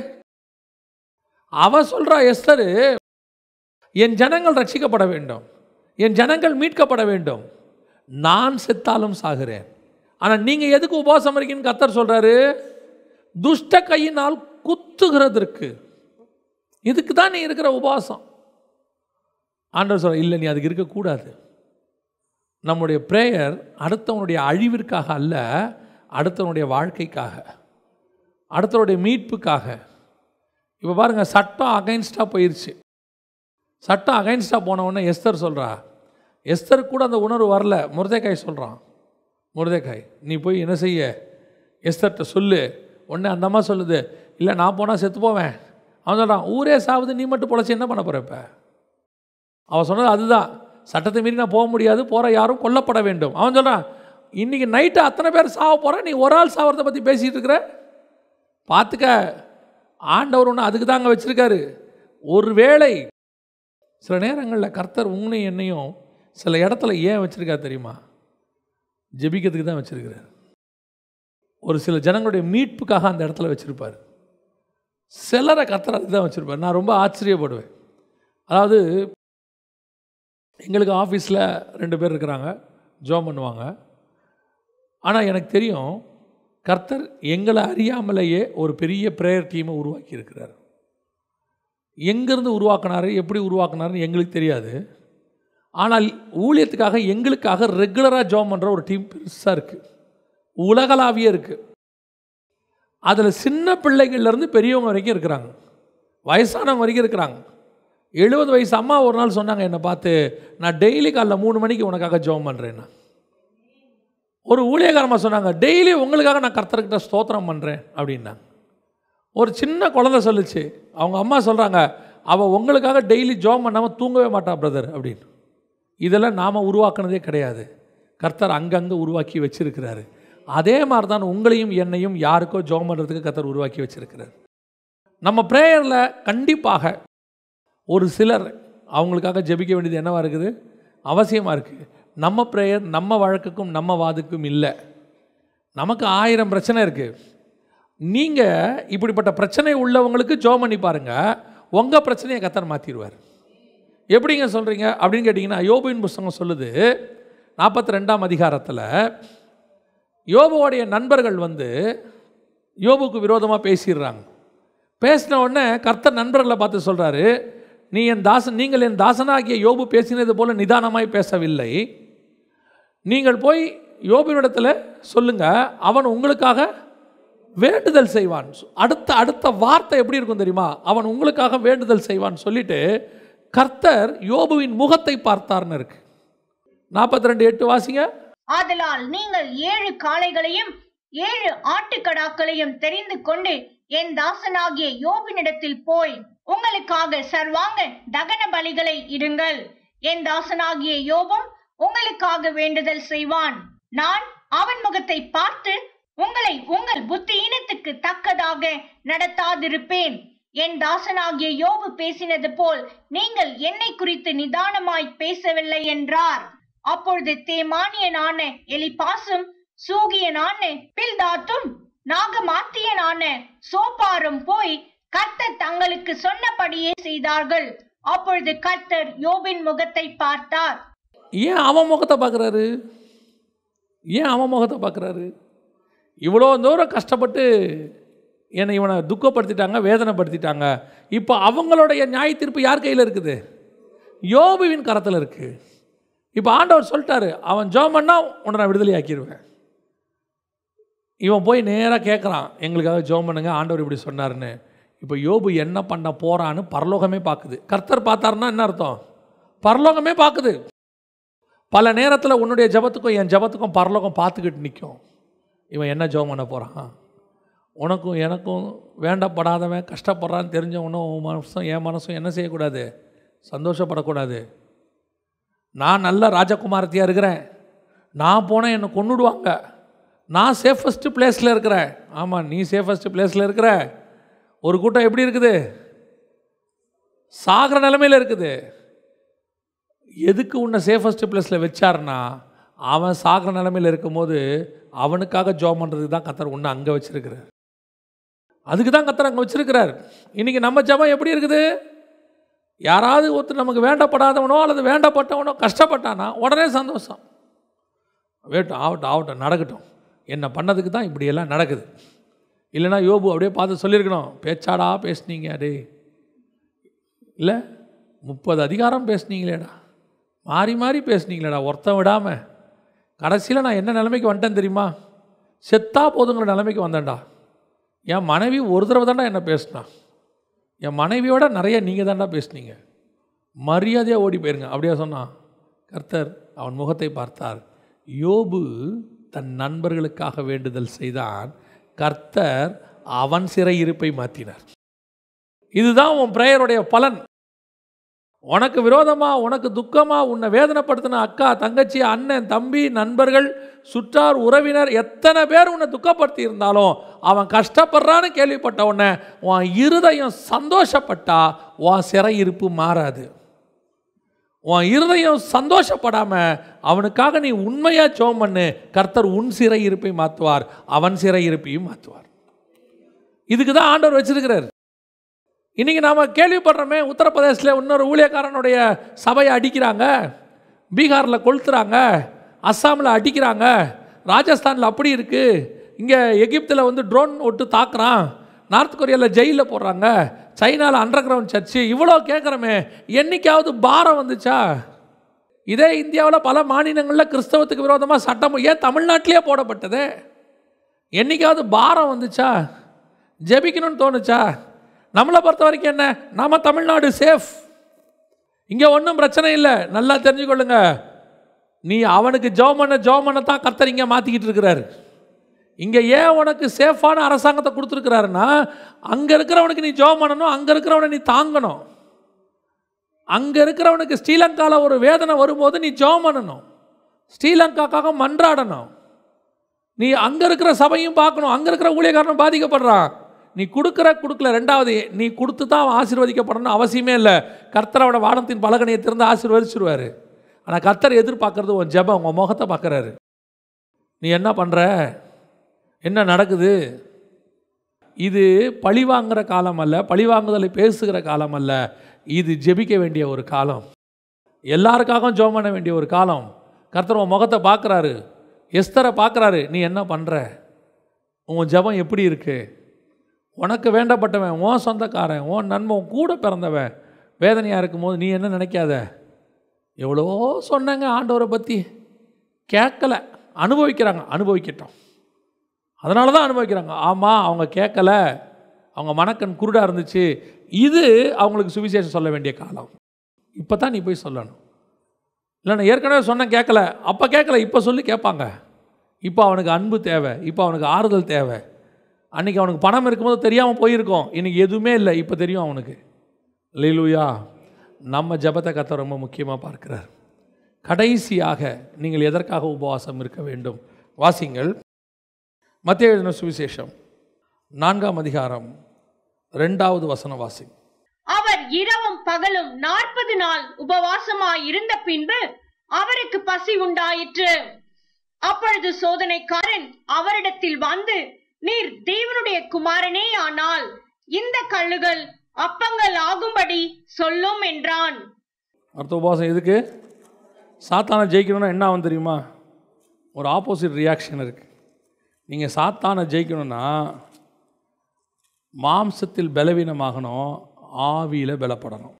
அவ சொல்றா எஸ்தரு என் ஜனங்கள் ரட்சிக்கப்பட வேண்டும் என் ஜனங்கள் மீட்கப்பட வேண்டும் நான் செத்தாலும் சாகிறேன் ஆனால் நீங்கள் எதுக்கு உபவாசம் இருக்கீங்கன்னு கர்த்தர் சொல்றாரு துஷ்ட கையினால் குத்துகிறதற்கு இதுக்கு தான் நீ இருக்கிற உபவாசம் ஆண்டவர் சொல்ற இல்லை நீ அதுக்கு இருக்கக்கூடாது நம்முடைய ப்ரேயர் அடுத்தவனுடைய அழிவிற்காக அல்ல அடுத்தவனுடைய வாழ்க்கைக்காக அடுத்தவனுடைய மீட்புக்காக இப்போ பாருங்கள் சட்டம் அகைன்ஸ்டாக போயிடுச்சு சட்டம் அகைன்ஸ்டாக போன உடனே எஸ்தர் சொல்கிறா எஸ்தர் கூட அந்த உணர்வு வரல முருதைக்காய் சொல்கிறான் முருதைக்காய் நீ போய் என்ன செய்ய எஸ்தர்கிட்ட சொல்லு உடனே அந்த அம்மா சொல்லுது இல்லை நான் போனால் செத்து போவேன் அவன் சொல்கிறான் ஊரே சாவுது நீ மட்டும் பொழைச்சி என்ன பண்ண போகிற இப்போ அவன் சொன்னது அதுதான் சட்டத்தை மீறி நான் போக முடியாது போகிற யாரும் கொல்லப்பட வேண்டும் அவன் சொல்கிறான் இன்றைக்கி நைட்டு அத்தனை பேர் சாவ போகிறேன் நீ ஒரு ஆள் சாவறதை பற்றி பேசிகிட்டு இருக்கிற பார்த்துக்க ஆண்டவர் ஒன்று அதுக்கு தாங்க வச்சுருக்காரு ஒரு வேளை சில நேரங்களில் கர்த்தர் உங்களையும் என்னையும் சில இடத்துல ஏன் வச்சுருக்காரு தெரியுமா ஜெபிக்கிறதுக்கு தான் வச்சுருக்கிறார் ஒரு சில ஜனங்களுடைய மீட்புக்காக அந்த இடத்துல வச்சுருப்பார் சிலரை கர்த்தர் அதுக்கு தான் வச்சுருப்பார் நான் ரொம்ப ஆச்சரியப்படுவேன் அதாவது எங்களுக்கு ஆஃபீஸில் ரெண்டு பேர் இருக்கிறாங்க ஜோம் பண்ணுவாங்க ஆனால் எனக்கு தெரியும் கர்த்தர் எங்களை அறியாமலேயே ஒரு பெரிய ப்ரேயர் டீமை உருவாக்கி இருக்கிறார் எங்கேருந்து உருவாக்கினாரு எப்படி உருவாக்குனாருன்னு எங்களுக்கு தெரியாது ஆனால் ஊழியத்துக்காக எங்களுக்காக ரெகுலராக ஜோம் பண்ணுற ஒரு டீம் பெருசாக இருக்குது உலகளாவியே இருக்குது அதில் சின்ன பிள்ளைகள்லேருந்து பெரியவங்க வரைக்கும் இருக்கிறாங்க வயசானவங்க வரைக்கும் இருக்கிறாங்க எழுபது வயசு அம்மா ஒரு நாள் சொன்னாங்க என்னை பார்த்து நான் டெய்லி காலைல மூணு மணிக்கு உனக்காக ஜெபம் பண்ணுறேன்னா ஒரு ஊழியக்காரமாக சொன்னாங்க டெய்லி உங்களுக்காக நான் கர்த்தர்கிட்ட ஸ்தோத்திரம் பண்ணுறேன் அப்படின்னாங்க ஒரு சின்ன குழந்தை சொல்லுச்சு அவங்க அம்மா சொல்கிறாங்க அவள் உங்களுக்காக டெய்லி ஜோம் பண்ணாமல் தூங்கவே மாட்டா பிரதர் அப்படின்னு இதெல்லாம் நாம் உருவாக்குனதே கிடையாது கர்த்தர் அங்கங்கே உருவாக்கி வச்சிருக்கிறாரு அதே மாதிரி தான் உங்களையும் என்னையும் யாருக்கோ ஜோம் பண்ணுறதுக்கு கர்த்தர் உருவாக்கி வச்சிருக்கிறார் நம்ம ப்ரேயரில் கண்டிப்பாக ஒரு சிலர் அவங்களுக்காக ஜெபிக்க வேண்டியது என்னவா இருக்குது அவசியமாக இருக்குது நம்ம ப்ரேயர் நம்ம வழக்குக்கும் நம்ம வாதுக்கும் இல்லை நமக்கு ஆயிரம் பிரச்சனை இருக்குது நீங்கள் இப்படிப்பட்ட பிரச்சனை உள்ளவங்களுக்கு ஜோம் பண்ணி பாருங்கள் உங்கள் பிரச்சனையை கத்தர் மாற்றிடுவார் எப்படிங்க சொல்கிறீங்க அப்படின்னு கேட்டிங்கன்னா யோபுவின் புஸ்தகம் சொல்லுது நாற்பத்தி ரெண்டாம் அதிகாரத்தில் யோபுவோடைய நண்பர்கள் வந்து யோபுக்கு விரோதமாக பேசிடுறாங்க பேசின உடனே கர்த்தர் நண்பர்களை பார்த்து சொல்கிறாரு நீ என் தாசன் நீங்கள் என் தாசனாகிய யோபு பேசினது போல நிதானமாய் பேசவில்லை நீங்கள் போய் யோபுவினிடத்தில் சொல்லுங்க அவன் உங்களுக்காக வேண்டுதல் செய்வான் அடுத்த அடுத்த வார்த்தை எப்படி இருக்கும் தெரியுமா அவன் உங்களுக்காக வேண்டுதல் செய்வான் சொல்லிட்டு கர்த்தர் யோபுவின் முகத்தை பார்த்தார்னு இருக்கு நாற்பத்தி ரெண்டு எட்டு வாசிங்க ஆதலால் நீங்கள் ஏழு காளைகளையும் ஏழு ஆட்டுக்கடாக்களையும் தெரிந்து கொண்டு என் தாசனாகிய யோபினிடத்தில் போய் உங்களுக்காக சர்வாங்க தகன பலிகளை இடுங்கள் என் தாசனாகிய யோபும் உங்களுக்காக வேண்டுதல் செய்வான் நான் அவன் முகத்தை பார்த்து உங்களை உங்கள் புத்தியீனத்துக்கு தக்கதாக நடத்தாதிருப்பேன் என் தாசனாகிய யோபு பேசினது போல் நீங்கள் என்னை குறித்து நிதானமாய் பேசவில்லை என்றார் அப்பொழுது தேமானியனான எலிபாசும் சூகியனான பில்தாத்தும் நாகமாத்தியனான சோப்பாரும் போய் கர்த்தர் தங்களுக்கு சொன்னபடியே செய்தார்கள் அப்பொழுது கர்த்தர் யோபின் முகத்தை பார்த்தார் ஏன் அவன் முகத்தை பார்க்குறாரு ஏன் அவன் முகத்தை பார்க்குறாரு இவ்வளோ தூரம் கஷ்டப்பட்டு என்னை இவனை துக்கப்படுத்திட்டாங்க வேதனைப்படுத்திட்டாங்க இப்போ அவங்களுடைய நியாய தீர்ப்பு யார் கையில் இருக்குது யோபுவின் கரத்தில் இருக்குது இப்போ ஆண்டவர் சொல்லிட்டாரு அவன் ஜோம் பண்ணால் உன்னை நான் விடுதலை ஆக்கிடுவேன் இவன் போய் நேராக கேட்குறான் எங்களுக்காக ஜோம் பண்ணுங்க ஆண்டவர் இப்படி சொன்னாருன்னு இப்போ யோபு என்ன பண்ண போறான்னு பரலோகமே பார்க்குது கர்த்தர் பார்த்தாருன்னா என்ன அர்த்தம் பரலோகமே பார்க்குது பல நேரத்தில் உன்னுடைய ஜபத்துக்கும் என் ஜபத்துக்கும் பரலோகம் பார்த்துக்கிட்டு நிற்கும் இவன் என்ன ஜெபம் பண்ண போகிறான் உனக்கும் எனக்கும் வேண்டப்படாதவன் கஷ்டப்படுறான்னு தெரிஞ்சவனும் உன் மனசும் என் மனசும் என்ன செய்யக்கூடாது சந்தோஷப்படக்கூடாது நான் நல்ல ராஜகுமாரத்தியாக இருக்கிறேன் நான் போனால் என்னை கொன்னுடுவாங்க நான் சேஃபஸ்ட்டு பிளேஸில் இருக்கிறேன் ஆமாம் நீ சேஃபஸ்ட்டு பிளேஸில் இருக்கிற ஒரு கூட்டம் எப்படி இருக்குது சாகிற நிலைமையில் இருக்குது எதுக்கு உன்னை சேஃபஸ்ட்டு பிளேஸில் வச்சாருன்னா அவன் சாகிற நிலைமையில் இருக்கும்போது அவனுக்காக ஜோம் பண்ணுறதுக்கு தான் கத்தர் உன்னை அங்கே வச்சிருக்கிறார் அதுக்கு தான் கத்தர் அங்கே வச்சிருக்கிறார் இன்றைக்கி நம்ம ஜெபம் எப்படி இருக்குது யாராவது ஒருத்தர் நமக்கு வேண்டப்படாதவனோ அல்லது வேண்டப்பட்டவனோ கஷ்டப்பட்டானா உடனே சந்தோஷம் வேட்டும் ஆகட்டும் ஆகட்டும் நடக்கட்டும் என்ன பண்ணதுக்கு தான் இப்படியெல்லாம் நடக்குது இல்லைன்னா யோபு அப்படியே பார்த்து சொல்லியிருக்கணும் பேச்சாடா பேசுனீங்க டே இல்லை முப்பது அதிகாரம் பேசுனீங்களேடா மாறி மாறி பேசுனீங்களேடா ஒருத்தன் விடாமல் கடைசியில் நான் என்ன நிலைமைக்கு வந்துட்டேன் தெரியுமா செத்தா போதுங்கிற நிலைமைக்கு வந்தேன்டா என் மனைவி ஒரு தடவை தான்டா என்ன பேசினா என் மனைவியோட நிறைய நீங்கள் தான்டா பேசுனீங்க மரியாதையாக ஓடி போயிருங்க அப்படியா சொன்னான் கர்த்தர் அவன் முகத்தை பார்த்தார் யோபு தன் நண்பர்களுக்காக வேண்டுதல் செய்தான் கர்த்தர் அவன் சிறையிருப்பை மாற்றினார் இதுதான் உன் பிரேயருடைய பலன் உனக்கு விரோதமா உனக்கு துக்கமா உன்னை வேதனைப்படுத்தின அக்கா தங்கச்சி அண்ணன் தம்பி நண்பர்கள் சுற்றார் உறவினர் எத்தனை பேர் உன்னை துக்கப்படுத்தி இருந்தாலும் அவன் கஷ்டப்படுறான்னு கேள்விப்பட்ட உடனே உன் இருதயம் சந்தோஷப்பட்டா உன் சிறையிருப்பு மாறாது உன் இருதயம் சந்தோஷப்படாம அவனுக்காக நீ உண்மையா ஜோம் பண்ணு கர்த்தர் உன் சிறையிருப்பை மாற்றுவார் அவன் சிறையிருப்பையும் மாற்றுவார் இதுக்கு தான் ஆண்டவர் வச்சிருக்கிறார் இன்றைக்கி நாம் கேள்விப்படுறோமே உத்தரப்பிரதேசில் இன்னொரு ஊழியக்காரனுடைய சபையை அடிக்கிறாங்க பீகாரில் கொளுத்துறாங்க அஸ்ஸாமில் அடிக்கிறாங்க ராஜஸ்தானில் அப்படி இருக்குது இங்கே எகிப்தில் வந்து ட்ரோன் விட்டு தாக்குறான் நார்த் கொரியாவில் ஜெயிலில் போடுறாங்க சைனாவில் அண்டர் கிரவுண்ட் சர்ச்சு இவ்வளோ கேட்குறோமே என்னைக்காவது பாரம் வந்துச்சா இதே இந்தியாவில் பல மாநிலங்களில் கிறிஸ்தவத்துக்கு விரோதமாக சட்டம் ஏன் தமிழ்நாட்டிலே போடப்பட்டது என்னைக்காவது பாரம் வந்துச்சா ஜெபிக்கணும்னு தோணுச்சா நம்மளை பொறுத்த வரைக்கும் என்ன நாம தமிழ்நாடு சேஃப் இங்கே ஒன்றும் பிரச்சனை இல்லை நல்லா தெரிஞ்சுக்கொள்ளுங்க நீ அவனுக்கு ஜெபம் பண்ண ஜெபம் பண்ண தான் கர்த்தர் இங்கே மாற்றிக்கிட்டு இருக்கிறாரு இங்கே ஏன் உனக்கு சேஃபான அரசாங்கத்தை கொடுத்துருக்கிறாருன்னா அங்கே இருக்கிறவனுக்கு நீ ஜெபம் பண்ணணும் அங்கே இருக்கிறவனை நீ தாங்கணும் அங்கே இருக்கிறவனுக்கு ஸ்ரீலங்காவில் ஒரு வேதனை வரும்போது நீ ஜெபம் பண்ணணும் ஸ்ரீலங்காக்காக மன்றாடணும் நீ அங்கே இருக்கிற சபையும் பார்க்கணும் அங்கே இருக்கிற ஊழியக்காரனும் பாதிக்கப்படுறான் நீ கொடுக்குற கொடுக்கல ரெண்டாவது நீ கொடுத்து தான் அவன் ஆசீர்வதிக்கப்படணும்னு அவசியமே இல்லை கர்த்தர் அவனோட வானத்தின் பலகனையை திறந்து ஆசீர்வதிச்சிருவார் ஆனால் கர்த்தர் எதிர்பார்க்கறது உன் ஜெபம் உன் முகத்தை பார்க்குறாரு நீ என்ன பண்ணுற என்ன நடக்குது இது பழி வாங்குற காலம் அல்ல பழி வாங்குதலை பேசுகிற காலம் அல்ல இது ஜெபிக்க வேண்டிய ஒரு காலம் எல்லாருக்காகவும் ஜெபம் பண்ண வேண்டிய ஒரு காலம் கர்த்தர் உன் முகத்தை பார்க்குறாரு எஸ்தரை பார்க்குறாரு நீ என்ன பண்ணுற உன் ஜெபம் எப்படி இருக்கு உனக்கு வேண்டப்பட்டவன் உன் சொந்தக்காரன் உன் நன்மை உன் கூட பிறந்தவன் வேதனையாக இருக்கும்போது நீ என்ன நினைக்காத எவ்வளோ சொன்னாங்க ஆண்டவரை பற்றி கேட்கல அனுபவிக்கிறாங்க அனுபவிக்கட்டும் அதனால தான் அனுபவிக்கிறாங்க ஆமாம் அவங்க கேட்கல அவங்க மனக்கண் குருடாக இருந்துச்சு இது அவங்களுக்கு சுவிசேஷம் சொல்ல வேண்டிய காலம் இப்போ தான் நீ போய் சொல்லணும் இல்லை நான் ஏற்கனவே சொன்னேன் கேட்கல அப்போ கேட்கல இப்போ சொல்லி கேட்பாங்க இப்போ அவனுக்கு அன்பு தேவை இப்போ அவனுக்கு ஆறுதல் தேவை அன்றைக்கி அவனுக்கு பணம் இருக்கும்போது தெரியாமல் போயிருக்கோம் இன்றைக்கி எதுவுமே இல்லை இப்போ தெரியும் அவனுக்கு லீலுயா நம்ம ஜெபத்தை கத்த ரொம்ப முக்கியமாக பார்க்கிறார் கடைசியாக நீங்கள் எதற்காக உபவாசம் இருக்க வேண்டும் வாசிங்கள் மத்திய எழுதின சுவிசேஷம் நான்காம் அதிகாரம் ரெண்டாவது வசனம் வாசி அவர் இரவும் பகலும் நாற்பது நாள் உபவாசமாய் இருந்த பின்பு அவருக்கு பசி உண்டாயிற்று அப்பொழுது சோதனைக்காரன் அவரிடத்தில் வந்து நீர் தேவனுடைய குமாரனே ஆனால் இந்த கல்லுகள் அப்பங்கள் ஆகும்படி சொல்லும் என்றான் அடுத்த உபவாசம் எதுக்கு சாத்தானை ஜெயிக்கணும்னா என்ன ஆகும் தெரியுமா ஒரு ஆப்போசிட் ரியாக்ஷன் இருக்குது நீங்கள் சாத்தானை ஜெயிக்கணும்னா மாம்சத்தில் பலவீனமாகணும் ஆவியில் பலப்படணும்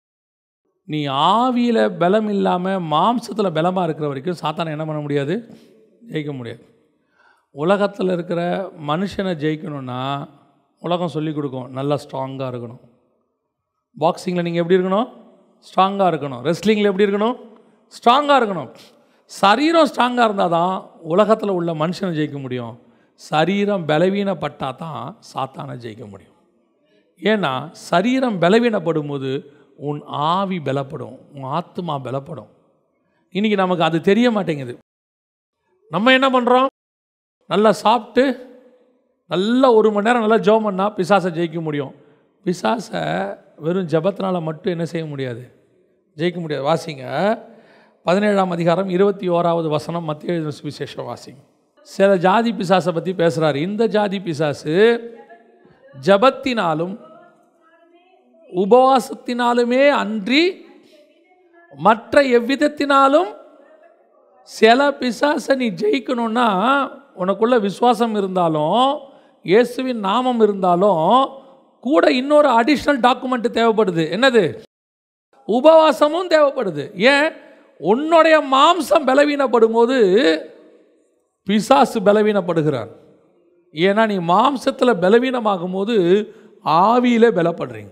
நீ ஆவியில் பலம் இல்லாமல் மாம்சத்தில் பலமாக இருக்கிற வரைக்கும் சாத்தானை என்ன பண்ண முடியாது ஜெயிக்க முடியாது உலகத்தில் இருக்கிற மனுஷனை ஜெயிக்கணும்னா உலகம் சொல்லி கொடுக்கும் நல்லா ஸ்ட்ராங்காக இருக்கணும் பாக்ஸிங்கில் நீங்கள் எப்படி இருக்கணும் ஸ்ட்ராங்காக இருக்கணும் ரெஸ்லிங்கில் எப்படி இருக்கணும் ஸ்ட்ராங்காக இருக்கணும் சரீரம் ஸ்ட்ராங்காக இருந்தால் தான் உலகத்தில் உள்ள மனுஷனை ஜெயிக்க முடியும் சரீரம் பலவீனப்பட்டால் தான் சாத்தானை ஜெயிக்க முடியும் ஏன்னா சரீரம் பலவீனப்படும் போது உன் ஆவி பலப்படும் உன் ஆத்மா பலப்படும் இன்றைக்கி நமக்கு அது தெரிய மாட்டேங்குது நம்ம என்ன பண்ணுறோம் நல்லா சாப்பிட்டு நல்லா ஒரு மணி நேரம் நல்லா ஜெபம் பண்ணால் பிசாசை ஜெயிக்க முடியும் பிசாசை வெறும் ஜபத்தினால மட்டும் என்ன செய்ய முடியாது ஜெயிக்க முடியாது வாசிங்க பதினேழாம் அதிகாரம் இருபத்தி ஓராவது வசனம் மத்திய எழுதின சுவிசேஷம் வாசிங்க சில ஜாதி பிசாசை பற்றி பேசுகிறாரு இந்த ஜாதி பிசாசு ஜபத்தினாலும் உபவாசத்தினாலுமே அன்றி மற்ற எவ்விதத்தினாலும் சில பிசாசை நீ ஜெயிக்கணும்னா உனக்குள்ள விசுவாசம் இருந்தாலும் இயேசுவின் நாமம் இருந்தாலும் கூட இன்னொரு அடிஷ்னல் டாக்குமெண்ட் தேவைப்படுது என்னது உபவாசமும் தேவைப்படுது ஏன் உன்னுடைய மாம்சம் பலவீனப்படும் போது பிசாசு பலவீனப்படுகிறார் ஏன்னா நீ மாம்சத்தில் பலவீனமாகும் போது ஆவியில் பலப்படுறீங்க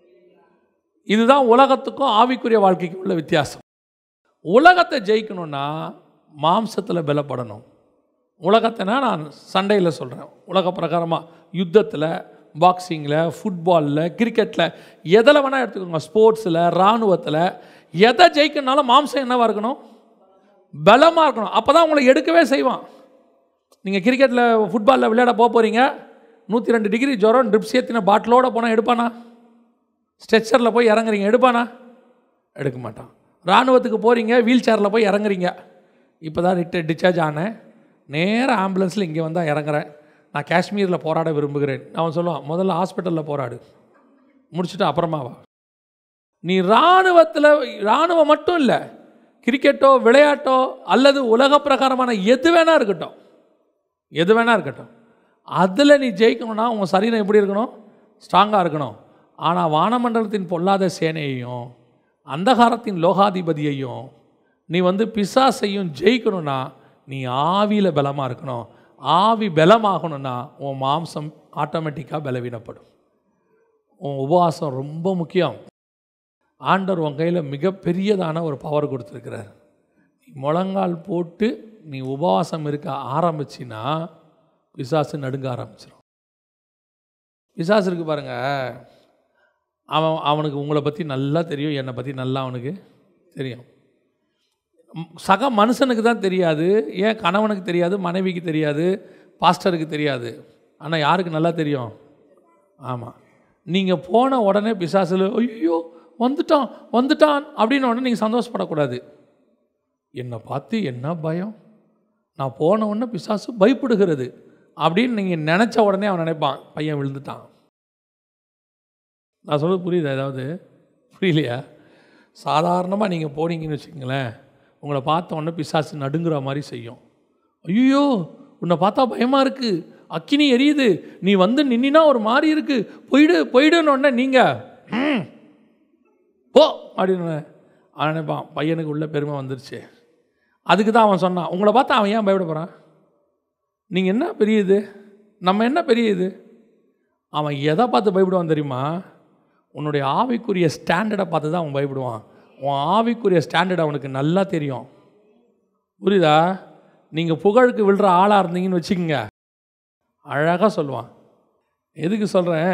இதுதான் உலகத்துக்கும் ஆவிக்குரிய வாழ்க்கைக்கும் உள்ள வித்தியாசம் உலகத்தை ஜெயிக்கணும்னா மாம்சத்தில் பலப்படணும் உலகத்தைனா நான் சண்டையில் சொல்கிறேன் உலக பிரகாரமாக யுத்தத்தில் பாக்ஸிங்கில் ஃபுட்பாலில் கிரிக்கெட்டில் எதில் வேணால் எடுத்துக்கோங்க ஸ்போர்ட்ஸில் இராணுவத்தில் எதை ஜெயிக்கணுனாலும் மாம்சம் என்னவாக இருக்கணும் பலமாக இருக்கணும் அப்போ தான் உங்களை எடுக்கவே செய்வான் நீங்கள் கிரிக்கெட்டில் ஃபுட்பாலில் விளையாட போக போகிறீங்க நூற்றி ரெண்டு டிகிரி ஜுரம் ட்ரிப்ஸ் ஏற்றின பாட்டிலோடு போனால் எடுப்பானா ஸ்ட்ரெச்சரில் போய் இறங்குறீங்க எடுப்பானா எடுக்க மாட்டான் இராணுவத்துக்கு போகிறீங்க வீல் சேரில் போய் இறங்குறீங்க இப்போ தான் ரிட்ட டிஸ்சார்ஜ் ஆனேன் நேராக ஆம்புலன்ஸில் இங்கே வந்தால் இறங்குறேன் நான் காஷ்மீரில் போராட விரும்புகிறேன் அவன் சொல்லுவான் முதல்ல ஹாஸ்பிட்டலில் போராடு முடிச்சுட்டு அப்புறமா வா நீ இராணுவத்தில் இராணுவம் மட்டும் இல்லை கிரிக்கெட்டோ விளையாட்டோ அல்லது உலக பிரகாரமான எது வேணா இருக்கட்டும் எது வேணா இருக்கட்டும் அதில் நீ ஜெயிக்கணும்னா உன் சரீரம் எப்படி இருக்கணும் ஸ்ட்ராங்காக இருக்கணும் ஆனால் வானமண்டலத்தின் பொல்லாத சேனையையும் அந்தகாரத்தின் லோகாதிபதியையும் நீ வந்து பிசாசையும் ஜெயிக்கணும்னா நீ ஆவியில் பலமாக இருக்கணும் ஆவி பலமாகணும்னா உன் மாம்சம் ஆட்டோமேட்டிக்காக பலவீனப்படும் உன் உபவாசம் ரொம்ப முக்கியம் ஆண்டவர் உன் கையில் மிகப்பெரியதான ஒரு பவர் கொடுத்துருக்கிறார் நீ முழங்கால் போட்டு நீ உபவாசம் இருக்க ஆரம்பிச்சின்னா பிசாசு நடுங்க ஆரம்பிச்சிடும் பிசாசு இருக்கு பாருங்க அவன் அவனுக்கு உங்களை பற்றி நல்லா தெரியும் என்னை பற்றி நல்லா அவனுக்கு தெரியும் ம், சக மனுஷனுக்கு தான் தெரியாது ஏன் கணவனுக்கு தெரியாது மனைவிக்கு தெரியாது பாஸ்டருக்கு தெரியாது ஆனால் யாருக்கு நல்லா தெரியும் ஆமாம் நீங்கள் போன உடனே பிசாசில் ஐயோ வந்துட்டான் வந்துட்டான் அப்படின்னு உடனே நீங்கள் சந்தோஷப்படக்கூடாது என்னை பார்த்து என்ன பயம் நான் போன உடனே பிசாசு பயப்படுகிறது அப்படின்னு நீங்கள் நினச்ச உடனே அவன் நினைப்பான் பையன் விழுந்துட்டான் நான் சொல்றது புரியுதா ஏதாவது புரியலையா சாதாரணமாக நீங்கள் போனீங்கன்னு வச்சுக்கங்களேன் உங்களை பார்த்த உடனே பிசாசு நடுங்குற மாதிரி செய்யும் ஐயோ உன்னை பார்த்தா பயமாக இருக்குது அக்கினி எரியுது நீ வந்து நின்னா ஒரு மாதிரி இருக்கு போயிடு போயிடுன்னு உடனே நீங்கள் "ம், போ அப்படின்னு அவன் நினைப்பான் பையனுக்கு உள்ள பெருமை வந்துருச்சு அதுக்கு தான் அவன் சொன்னான் உங்களை பார்த்தா அவன் ஏன் பயப்பட போகிறான் நீங்கள் என்ன பெரிய இது நம்ம என்ன பெரிய இது அவன் எதை பார்த்து பயப்படுவான் தெரியுமா உன்னுடைய ஆவிக்குரிய ஸ்டாண்டர்டை பார்த்து தான் அவன் பயப்படுவான் உன் ஆவிக்குரிய ஸ்டாண்டர்ட் அவனுக்கு நல்லா தெரியும் புரியுதா நீங்கள் புகழுக்கு விழுற ஆளாக இருந்தீங்கன்னு வச்சுக்கோங்க அழகாக சொல்லுவான் எதுக்கு சொல்கிறேன்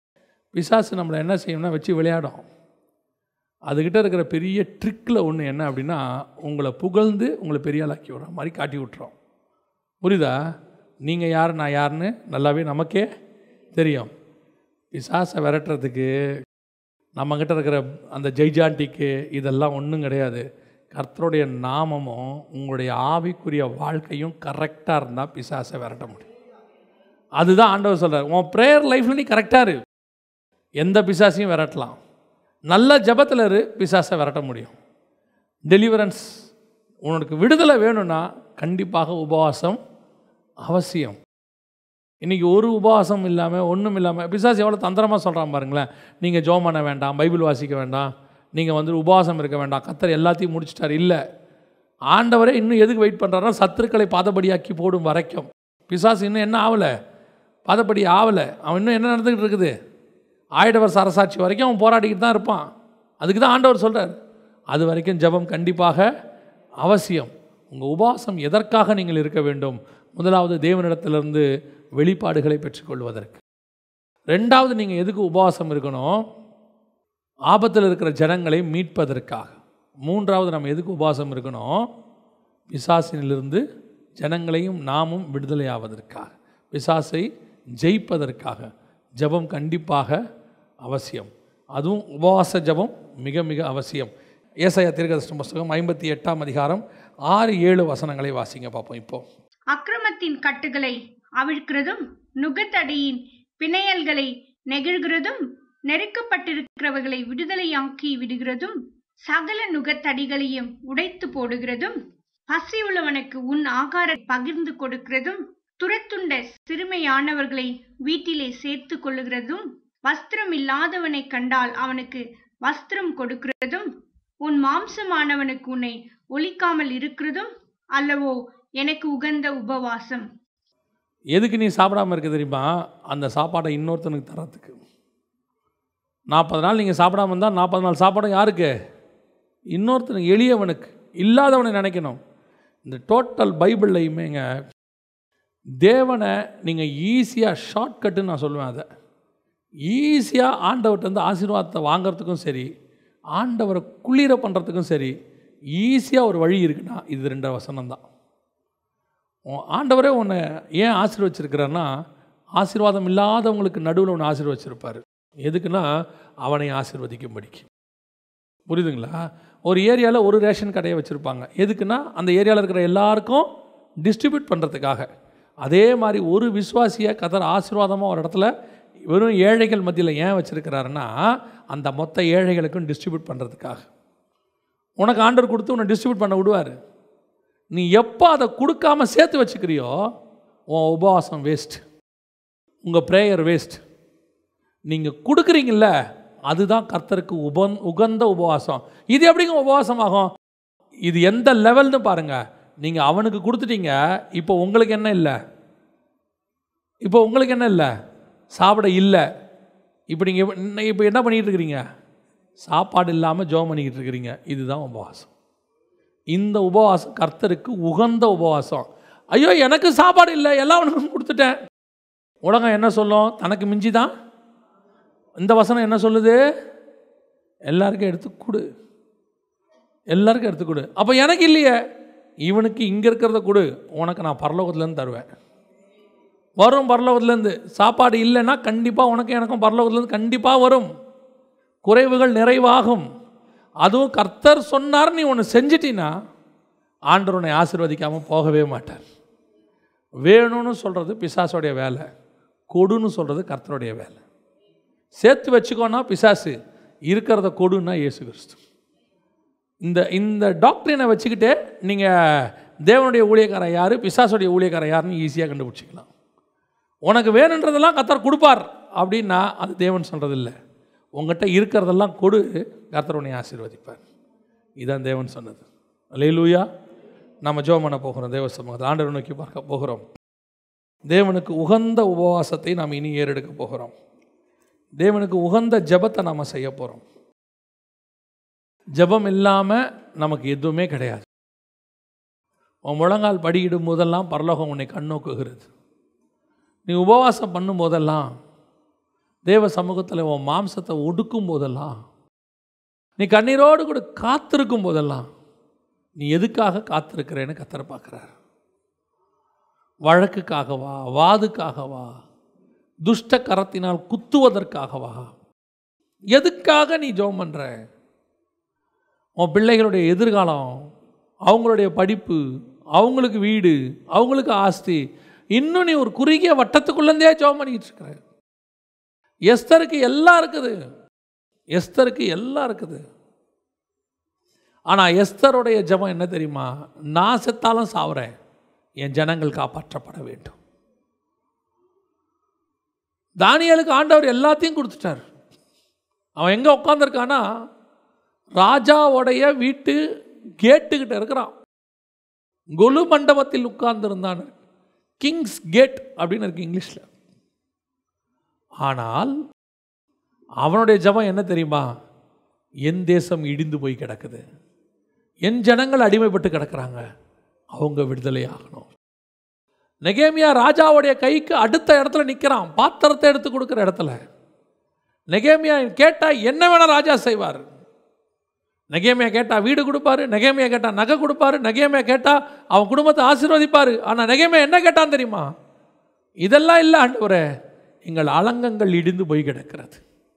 பிசாசு நம்மளை என்ன செய்யணும்னா வச்சு விளையாடும் அதுக்கிட்ட இருக்கிற பெரிய ட்ரிக்கில் ஒன்று என்ன அப்படின்னா உங்களை புகழ்ந்து உங்களை பெரிய ஆளாக்கி விடுற மாதிரி காட்டி விட்டுறோம் புரியுதா நீங்கள் யார் நான் யாருன்னு நல்லாவே நமக்கே தெரியும் பிசாசை விரட்டுறதுக்கு நம்மக்கிட்ட இருக்கிற அந்த ஜெய்ஜாண்டிக்கு இதெல்லாம் ஒன்றும் கிடையாது கர்த்தருடைய நாமமும் உங்களுடைய ஆவிக்குரிய வாழ்க்கையும் கரெக்டாக இருந்தால் பிசாசை விரட்ட முடியும் அதுதான் ஆண்டவர் சொல்கிறார் உன் ப்ரேயர் லைஃப்பில் நீ கரெக்டாக இரு எந்த பிசாசையும் விரட்டலாம் நல்ல ஜபத்தில் இரு பிசாசை விரட்ட முடியும் டெலிவரன்ஸ் உனக்கு விடுதலை வேணும்னா கண்டிப்பாக உபவாசம் அவசியம் இன்றைக்கி ஒரு உபவாசம் இல்லாமல் ஒன்றும் இல்லாமல் பிசாசு எவ்வளோ தந்திரமாக சொல்கிறான் பாருங்களேன் நீங்கள் ஜோம் பண்ண வேண்டாம் பைபிள் வாசிக்க வேண்டாம் நீங்கள் வந்து உபவாசம் இருக்க வேண்டாம் கத்தர் எல்லாத்தையும் முடிச்சிட்டார் இல்லை ஆண்டவரே இன்னும் எதுக்கு வெயிட் பண்ணுறாருன்னா சத்துருக்களை பாதபடியாக்கி போடும் வரைக்கும் பிசாசு இன்னும் என்ன ஆகலை பாதப்படி ஆகலை அவன் இன்னும் என்ன நடந்துக்கிட்டு இருக்குது ஆயிடவர் சரசாட்சி வரைக்கும் அவன் போராடிக்கிட்டு தான் இருப்பான் அதுக்கு தான் ஆண்டவர் சொல்கிறார் அது வரைக்கும் ஜெபம் கண்டிப்பாக அவசியம் உங்கள் உபவாசம் எதற்காக நீங்கள் இருக்க வேண்டும் முதலாவது தேவனிடத்திலிருந்து வெளிப்பாடுகளை பெற்றுக்கொள்வதற்கு ரெண்டாவது நீங்கள் எதுக்கு உபவாசம் இருக்கணும் ஆபத்தில் இருக்கிற ஜனங்களை மீட்பதற்காக மூன்றாவது நம்ம எதுக்கு உபவாசம் இருக்கணும் பிசாசினிலிருந்து ஜனங்களையும் நாமும் விடுதலையாவதற்காக பிசாசை ஜெயிப்பதற்காக ஜெபம் கண்டிப்பாக அவசியம் அதுவும் உபவாச ஜெபம் மிக மிக அவசியம் ஏசாயா தீர்க்கதரிசன புஸ்தகம் ஐம்பத்தி எட்டாம் அதிகாரம் ஆறு ஏழு வசனங்களை வாசிங்க பார்ப்போம் இப்போ அக்கிரமத்தின் கட்டுகளை அவிழ்க்கிறதும் நுகத்தடியின் பிணையல்களை நெகிழ்கிறதும் நெருக்கப்பட்டிருக்கிறவர்களை விடுதலையாக்கி விடுகிறதும் சகல நுகத்தடிகளையும் உடைத்து போடுகிறதும் பசியுள்ளவனுக்கு உன் ஆகார பகிர்ந்து கொடுக்கிறதும் துரத்துண்ட சிறுமையானவர்களை வீட்டிலே சேர்த்து கொள்ளுகிறதும் வஸ்திரம் இல்லாதவனை கண்டால் அவனுக்கு வஸ்திரம் கொடுக்கிறதும் உன் மாம்சமானவனுக்கு உன்னை ஒலிக்காமல் இருக்கிறதும் அல்லவோ எனக்கு உகந்த உபவாசம் எதுக்கு நீ சாப்பிடாம இருக்க தெரியுமா அந்த சாப்பாடை இன்னொருத்தனுக்கு தரத்துக்கு நாற்பது நாள் நீங்கள் சாப்பிடாம இருந்தால் நாற்பது நாள் சாப்பாடும் யாருக்கு இன்னொருத்தனுக்கு எளியவனுக்கு இல்லாதவனை நினைக்கணும் இந்த டோட்டல் பைபிள்லையுமேங்க தேவனை நீங்கள் ஈஸியாக ஷார்ட்கட்டுன்னு நான் சொல்லுவேன் அதை ஈஸியாக ஆண்டவர்கிட்ட வந்து ஆசீர்வாதத்தை வாங்குறதுக்கும் சரி ஆண்டவரை குளிர பண்ணுறதுக்கும் சரி ஈஸியாக ஒரு வழி இருக்குன்னா இது ரெண்டு வசனம் தான் உன் ஆண்டவரே உன்னை ஏன் ஆசீர்வச்சிருக்கிறான்னா ஆசீர்வாதம் இல்லாதவங்களுக்கு நடுவில் ஒன்று ஆசீர்வச்சிருப்பார் எதுக்குன்னா அவனை ஆசீர்வதிக்கும்படிக்கு புரியுதுங்களா ஒரு ஏரியாவில் ஒரு ரேஷன் கடையை வச்சுருப்பாங்க எதுக்குன்னா அந்த ஏரியாவில் இருக்கிற எல்லாருக்கும் டிஸ்ட்ரிபியூட் பண்ணுறதுக்காக அதே மாதிரி ஒரு விசுவாசியை கதர் ஆசீர்வாதமாக ஒரு இடத்துல வெறும் ஏழைகள் மத்தியில் ஏன் வச்சுருக்கிறாருன்னா அந்த மொத்த ஏழைகளுக்கும் டிஸ்ட்ரிபியூட் பண்ணுறதுக்காக உனக்கு ஆண்டர் கொடுத்து உன்னை டிஸ்ட்ரிபியூட் பண்ண விடுவார் நீ எப்போ அதை கொடுக்காம சேர்த்து வச்சுக்கிறியோ உன் உபவாசம் வேஸ்ட் உங்கள் ப்ரேயர் வேஸ்ட் நீங்கள் கொடுக்குறீங்கல்ல அதுதான் கர்த்தருக்கு உபன் உகந்த உபவாசம் இது எப்படிங்க உபவாசம் ஆகும் இது எந்த லெவல்னு பாருங்க நீங்கள் அவனுக்கு கொடுத்துட்டீங்க இப்போ உங்களுக்கு என்ன இல்லை இப்போ உங்களுக்கு என்ன இல்லை சாப்பிட இல்லை இப்போ நீங்கள் இப்போ என்ன பண்ணிக்கிட்டு இருக்கிறீங்க சாப்பாடு இல்லாமல் ஜோம் பண்ணிக்கிட்டு இருக்கிறீங்க இதுதான் உபவாசம் இந்த உபவாசம் கர்த்தருக்கு உகந்த உபவாசம் ஐயோ எனக்கு சாப்பாடு இல்லை எல்லாம் உனக்கு கொடுத்துட்டேன் உலகம் என்ன சொல்லும் தனக்கு மிஞ்சி தான் இந்த வசனம் என்ன சொல்லுது எல்லாருக்கும் எடுத்து கொடு எல்லாருக்கும் எடுத்து கொடு அப்போ எனக்கு இல்லையே இவனுக்கு இங்கே இருக்கிறத கொடு உனக்கு நான் பரலோகத்துலேருந்து தருவேன் வரும் பரலோகத்துலேருந்து சாப்பாடு இல்லைன்னா கண்டிப்பாக உனக்கு எனக்கும் பரலோகத்துலேருந்து கண்டிப்பாக வரும் குறைவுகள் நிறைவாகும் அதுவும் கர்த்தர் சொன்னார் நீ ஒன்று செஞ்சிட்டினா ஆண்டவர் உன்னை ஆசீர்வதிக்காமல் போகவே மாட்டார் வேணும்னு சொல்கிறது பிசாசுடைய வேலை கொடுன்னு சொல்கிறது கர்த்தருடைய வேலை சேர்த்து வச்சுக்கோன்னா பிசாசு இருக்கிறத கொடுன்னா இயேசு கிறிஸ்து இந்த இந்த டாக்டரினை வச்சுக்கிட்டே நீங்கள் தேவனுடைய ஊழியக்காரன் யார் பிசாசுடைய ஊழியக்காரன் யாருன்னு ஈஸியாக கண்டுபிடிச்சிக்கலாம் உனக்கு வேணுன்றதெல்லாம் கர்த்தர் கொடுப்பார் அப்படின்னா அது தேவன் சொல்கிறது இல்லை உங்கள்கிட்ட இருக்கிறதெல்லாம் கொடு கர்த்தர் உன்னை ஆசீர்வதிப்பார் இதான் தேவன் சொன்னது அல்லேலூயா நம்ம ஜோம் பண்ண போகிறோம் தேவ சமூகத்தில் ஆண்டவர் நோக்கி பார்க்க போகிறோம் தேவனுக்கு உகந்த உபவாசத்தை நாம் இனி ஏறெடுக்க போகிறோம் தேவனுக்கு உகந்த ஜெபத்தை நாம் செய்ய போகிறோம் ஜெபம் இல்லாமல் நமக்கு எதுவுமே கிடையாது உன் முழங்கால் படியிடும் போதெல்லாம் பரலோகம் உன்னை கண்ணோக்குகிறது நீ உபவாசம் பண்ணும் போதெல்லாம் தேவ சமூகத்தில் உன் மாம்சத்தை ஒடுக்கும் போதெல்லாம் நீ கண்ணீரோடு கூட காத்திருக்கும் போதெல்லாம் நீ எதுக்காக காத்திருக்கிறேன்னு கத்தரை பார்க்குறார் வழக்குக்காகவா வாதுக்காகவா துஷ்ட கரத்தினால் குத்துவதற்காகவா எதுக்காக நீ ஜெபம் பண்ணுற உன் பிள்ளைகளுடைய எதிர்காலம் அவங்களுடைய படிப்பு அவங்களுக்கு வீடு அவங்களுக்கு ஆஸ்தி இன்னும் நீ ஒரு குறுகிய வட்டத்துக்குள்ளேருந்தே ஜெபம் பண்ணிக்கிட்டு இருக்கிற எஸ்தருக்கு எல்லாம் இருக்குது எஸ்தருக்கு எல்லாம் இருக்குது ஆனால் எஸ்தருடைய ஜெபம் என்ன தெரியுமா நான் செத்தாலும் சாவுறேன் என் ஜனங்கள் காப்பாற்றப்பட வேண்டும் தானியலுக்கு ஆண்டவர் எல்லாத்தையும் கொடுத்துட்டார் அவன் எங்கே உட்காந்துருக்கானா ராஜாவுடைய வீட்டு கேட்டுக்கிட்ட இருக்கிறான் கொலு மண்டபத்தில் உட்கார்ந்திருந்தான் கிங்ஸ் கேட் அப்படின்னு இருக்கு இங்கிலீஷில் ஆனால் அவனுடைய ஜபம் என்ன தெரியுமா என் தேசம் இடிந்து போய் கிடக்குது என் ஜனங்கள் அடிமைப்பட்டு கிடக்குறாங்க அவங்க விடுதலை ஆகணும் நெகேமியா ராஜாவுடைய கைக்கு அடுத்த இடத்துல நிற்கிறான் பாத்திரத்தை எடுத்து கொடுக்குற இடத்துல நெகேமியா கேட்டால் என்ன வேணால் ராஜா செய்வார் நெகேமியா கேட்டால் வீடு கொடுப்பாரு நெகேமியா கேட்டால் நகை கொடுப்பாரு நெகேமியா கேட்டால் அவன் குடும்பத்தை ஆசீர்வதிப்பார் ஆனால் நெகேமியா என்ன கேட்டான் தெரியுமா இதெல்லாம் இல்லை ஆண்டவரே எங்கள் அலங்கங்கள் இடிந்து போய் கிடக்கிறது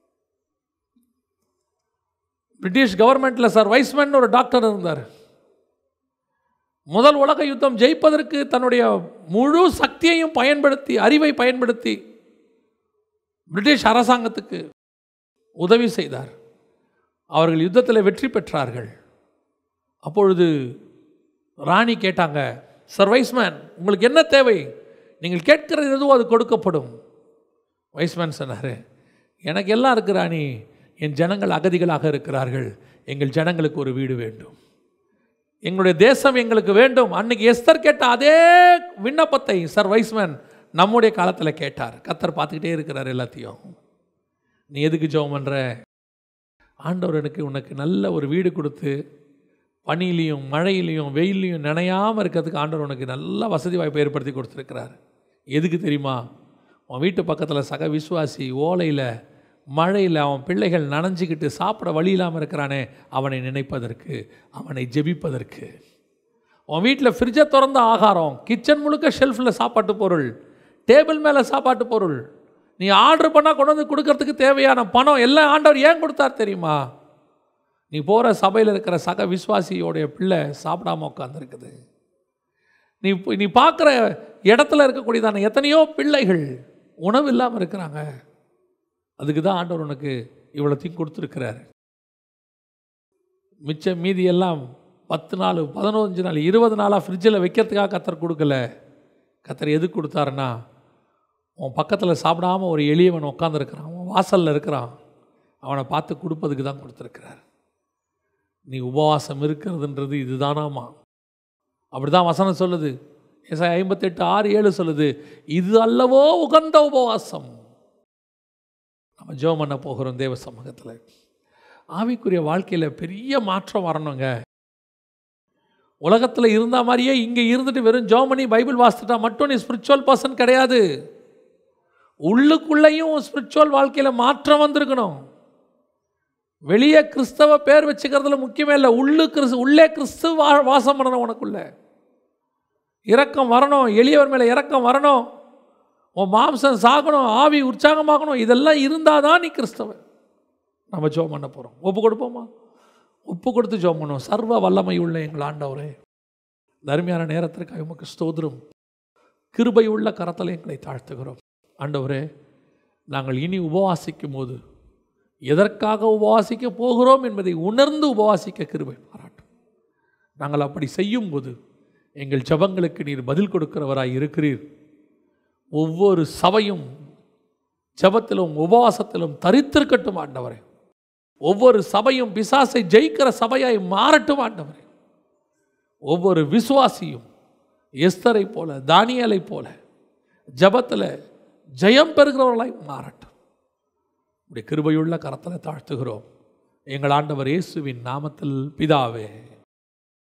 பிரிட்டிஷ் கவர்மெண்ட்டில் சார் வைஸ்மேன் ஒரு டாக்டர் இருந்தார் முதல் உலக யுத்தம் ஜெயிப்பதற்கு தன்னுடைய முழு சக்தியையும் பயன்படுத்தி அறிவை பயன்படுத்தி பிரிட்டிஷ் அரசாங்கத்துக்கு உதவி செய்தார் அவர்கள் யுத்தத்தில் வெற்றி பெற்றார்கள் அப்பொழுது ராணி கேட்டாங்க சர் வைஸ்மேன் உங்களுக்கு என்ன தேவை நீங்கள் கேட்கிறது எதுவோ அது கொடுக்கப்படும் வைஸ்மேன் சொன்னார் எனக்கு எல்லாம் இருக்கு ராணி என் ஜனங்கள் அகதிகளாக இருக்கிறார்கள் எங்கள் ஜனங்களுக்கு ஒரு வீடு வேண்டும் எங்களுடைய தேசம் எங்களுக்கு வேண்டும் அன்னைக்கு எஸ்தர் கேட்ட அதே விண்ணப்பத்தை சர் வைஸ்மேன் நம்முடைய காலத்தில் கேட்டார் கத்தர் பார்த்துக்கிட்டே இருக்கிறார் எல்லாத்தையும் நீ எதுக்கு ஜெபம் பண்ணுற ஆண்டவர் எனக்கு உனக்கு நல்ல ஒரு வீடு கொடுத்து பனியிலையும் மழையிலையும் வெயிலையும் நினையாமல் இருக்கிறதுக்கு ஆண்டவர் உனக்கு நல்ல வசதி வாய்ப்பை ஏற்படுத்தி கொடுத்துருக்கிறார் எதுக்கு தெரியுமா உன் வீட்டு பக்கத்தில் சக விசுவாசி ஓலையில் மழையில் அவன் பிள்ளைகள் நனைஞ்சிக்கிட்டு சாப்பிட வழி இல்லாமல் இருக்கிறானே அவனை நினைப்பதற்கு அவனை ஜெபிப்பதற்கு உன் வீட்டில் ஃப்ரிட்ஜை திறந்த ஆகாரம் கிச்சன் முழுக்க ஷெல்ஃபில் சாப்பாட்டு பொருள் டேபிள் மேலே சாப்பாட்டு பொருள் நீ ஆர்டர் பண்ணால் கொண்டு வந்து கொடுக்கறதுக்கு தேவையான பணம் எல்லாம் ஆண்டவர் ஏன் கொடுத்தார் தெரியுமா நீ போகிற சபையில் இருக்கிற சக விசுவாசியோடைய பிள்ளை சாப்பிடாம உட்காந்துருக்குது நீ நீ பார்க்குற இடத்துல இருக்கக்கூடியதான எத்தனையோ பிள்ளைகள் உணவு இல்லாமல் இருக்கிறாங்க அதுக்கு தான் ஆண்டவர் உனக்கு இவ்வளோத்தையும் கொடுத்துருக்கிறார் மிச்ச மீதி எல்லாம் பத்து நாள் பதினஞ்சு நாள் இருபது நாளாக ஃப்ரிட்ஜில் வைக்கிறதுக்காக கத்தர் கொடுக்கல கத்தர் எதுக்கு கொடுத்தாருன்னா உன் பக்கத்தில் சாப்பிடாம ஒரு எளியவன் உட்காந்துருக்கிறான் அவன் வாசலில் இருக்கிறான் அவனை பார்த்து கொடுப்பதுக்கு தான் கொடுத்துருக்கிறார் நீ உபவாசம் இருக்கிறதுன்றது இதுதானாமா அப்படி தான் வசனம் சொல்லுது ஏசா ஐம்பத்தெட்டு ஆறு ஏழு சொல்லுது இது அல்லவோ உகந்த உபவாசம் நம்ம ஜெபம் பண்ண போகிறோம் தேவ சமூகத்தில் ஆவிக்குரிய வாழ்க்கையில் பெரிய மாற்றம் வரணுங்க உலகத்தில் இருந்த மாதிரியே இங்கே இருந்துட்டு வெறும் ஜோம் பண்ணி பைபிள் வாசித்துட்டா மட்டும் நீ ஸ்பிரிச்சுவல் பர்சன் கிடையாது உள்ளுக்குள்ளேயும் ஸ்பிரிச்சுவல் வாழ்க்கையில் மாற்றம் வந்திருக்கணும் வெளியே கிறிஸ்தவ பேர் வச்சுக்கிறதுல முக்கியமே இல்லை உள்ளு கிறிஸ்து உள்ளே கிறிஸ்து வா வாசம் பண்ணணும் உனக்குள்ள இரக்கம் வரணும் எளியவர் மேலே இரக்கம் வரணும் உன் மாம்சம் சாகணும் ஆவி உற்சாகமாகணும் இதெல்லாம் இருந்தால் தான் நீ கிறிஸ்தவன் நம்ம ஜோம் பண்ண போகிறோம் ஒப்பு கொடுப்போமா ஒப்பு கொடுத்து ஜோம் பண்ணுவோம் சர்வ வல்லமை உள்ள எங்கள் ஆண்டவரே இந்த அருமையான நேரத்திற்காக உமக்கு ஸ்தோத்திரம் கிருபை உள்ள கரத்தில் எங்களை தாழ்த்துகிறோம் ஆண்டவரே நாங்கள் இனி உபவாசிக்கும் போது எதற்காக உபவாசிக்க போகிறோம் என்பதை உணர்ந்து உபவாசிக்க கிருபை பாராட்டும் நாங்கள் அப்படி செய்யும்போது எங்கள் ஜபங்களுக்கு நீர் பதில் கொடுக்கிறவராய் இருக்கிறீர் ஒவ்வொரு சபையும் ஜபத்திலும் உபவாசத்திலும் தரித்திருக்கட்டும் ஆண்டவரே ஒவ்வொரு சபையும் பிசாசை ஜெயிக்கிற சபையாய் மாறட்டும் ஆண்டவரே ஒவ்வொரு விசுவாசியும் எஸ்தரை போல தானியலை போல ஜபத்தில் ஜெயம் பெறுகிறவர்களாய் மாறட்டும் இப்படி கிருபையுள்ள கரத்தில் தாழ்த்துகிறோம் எங்கள் ஆண்டவர் இயேசுவின் நாமத்தில் பிதாவே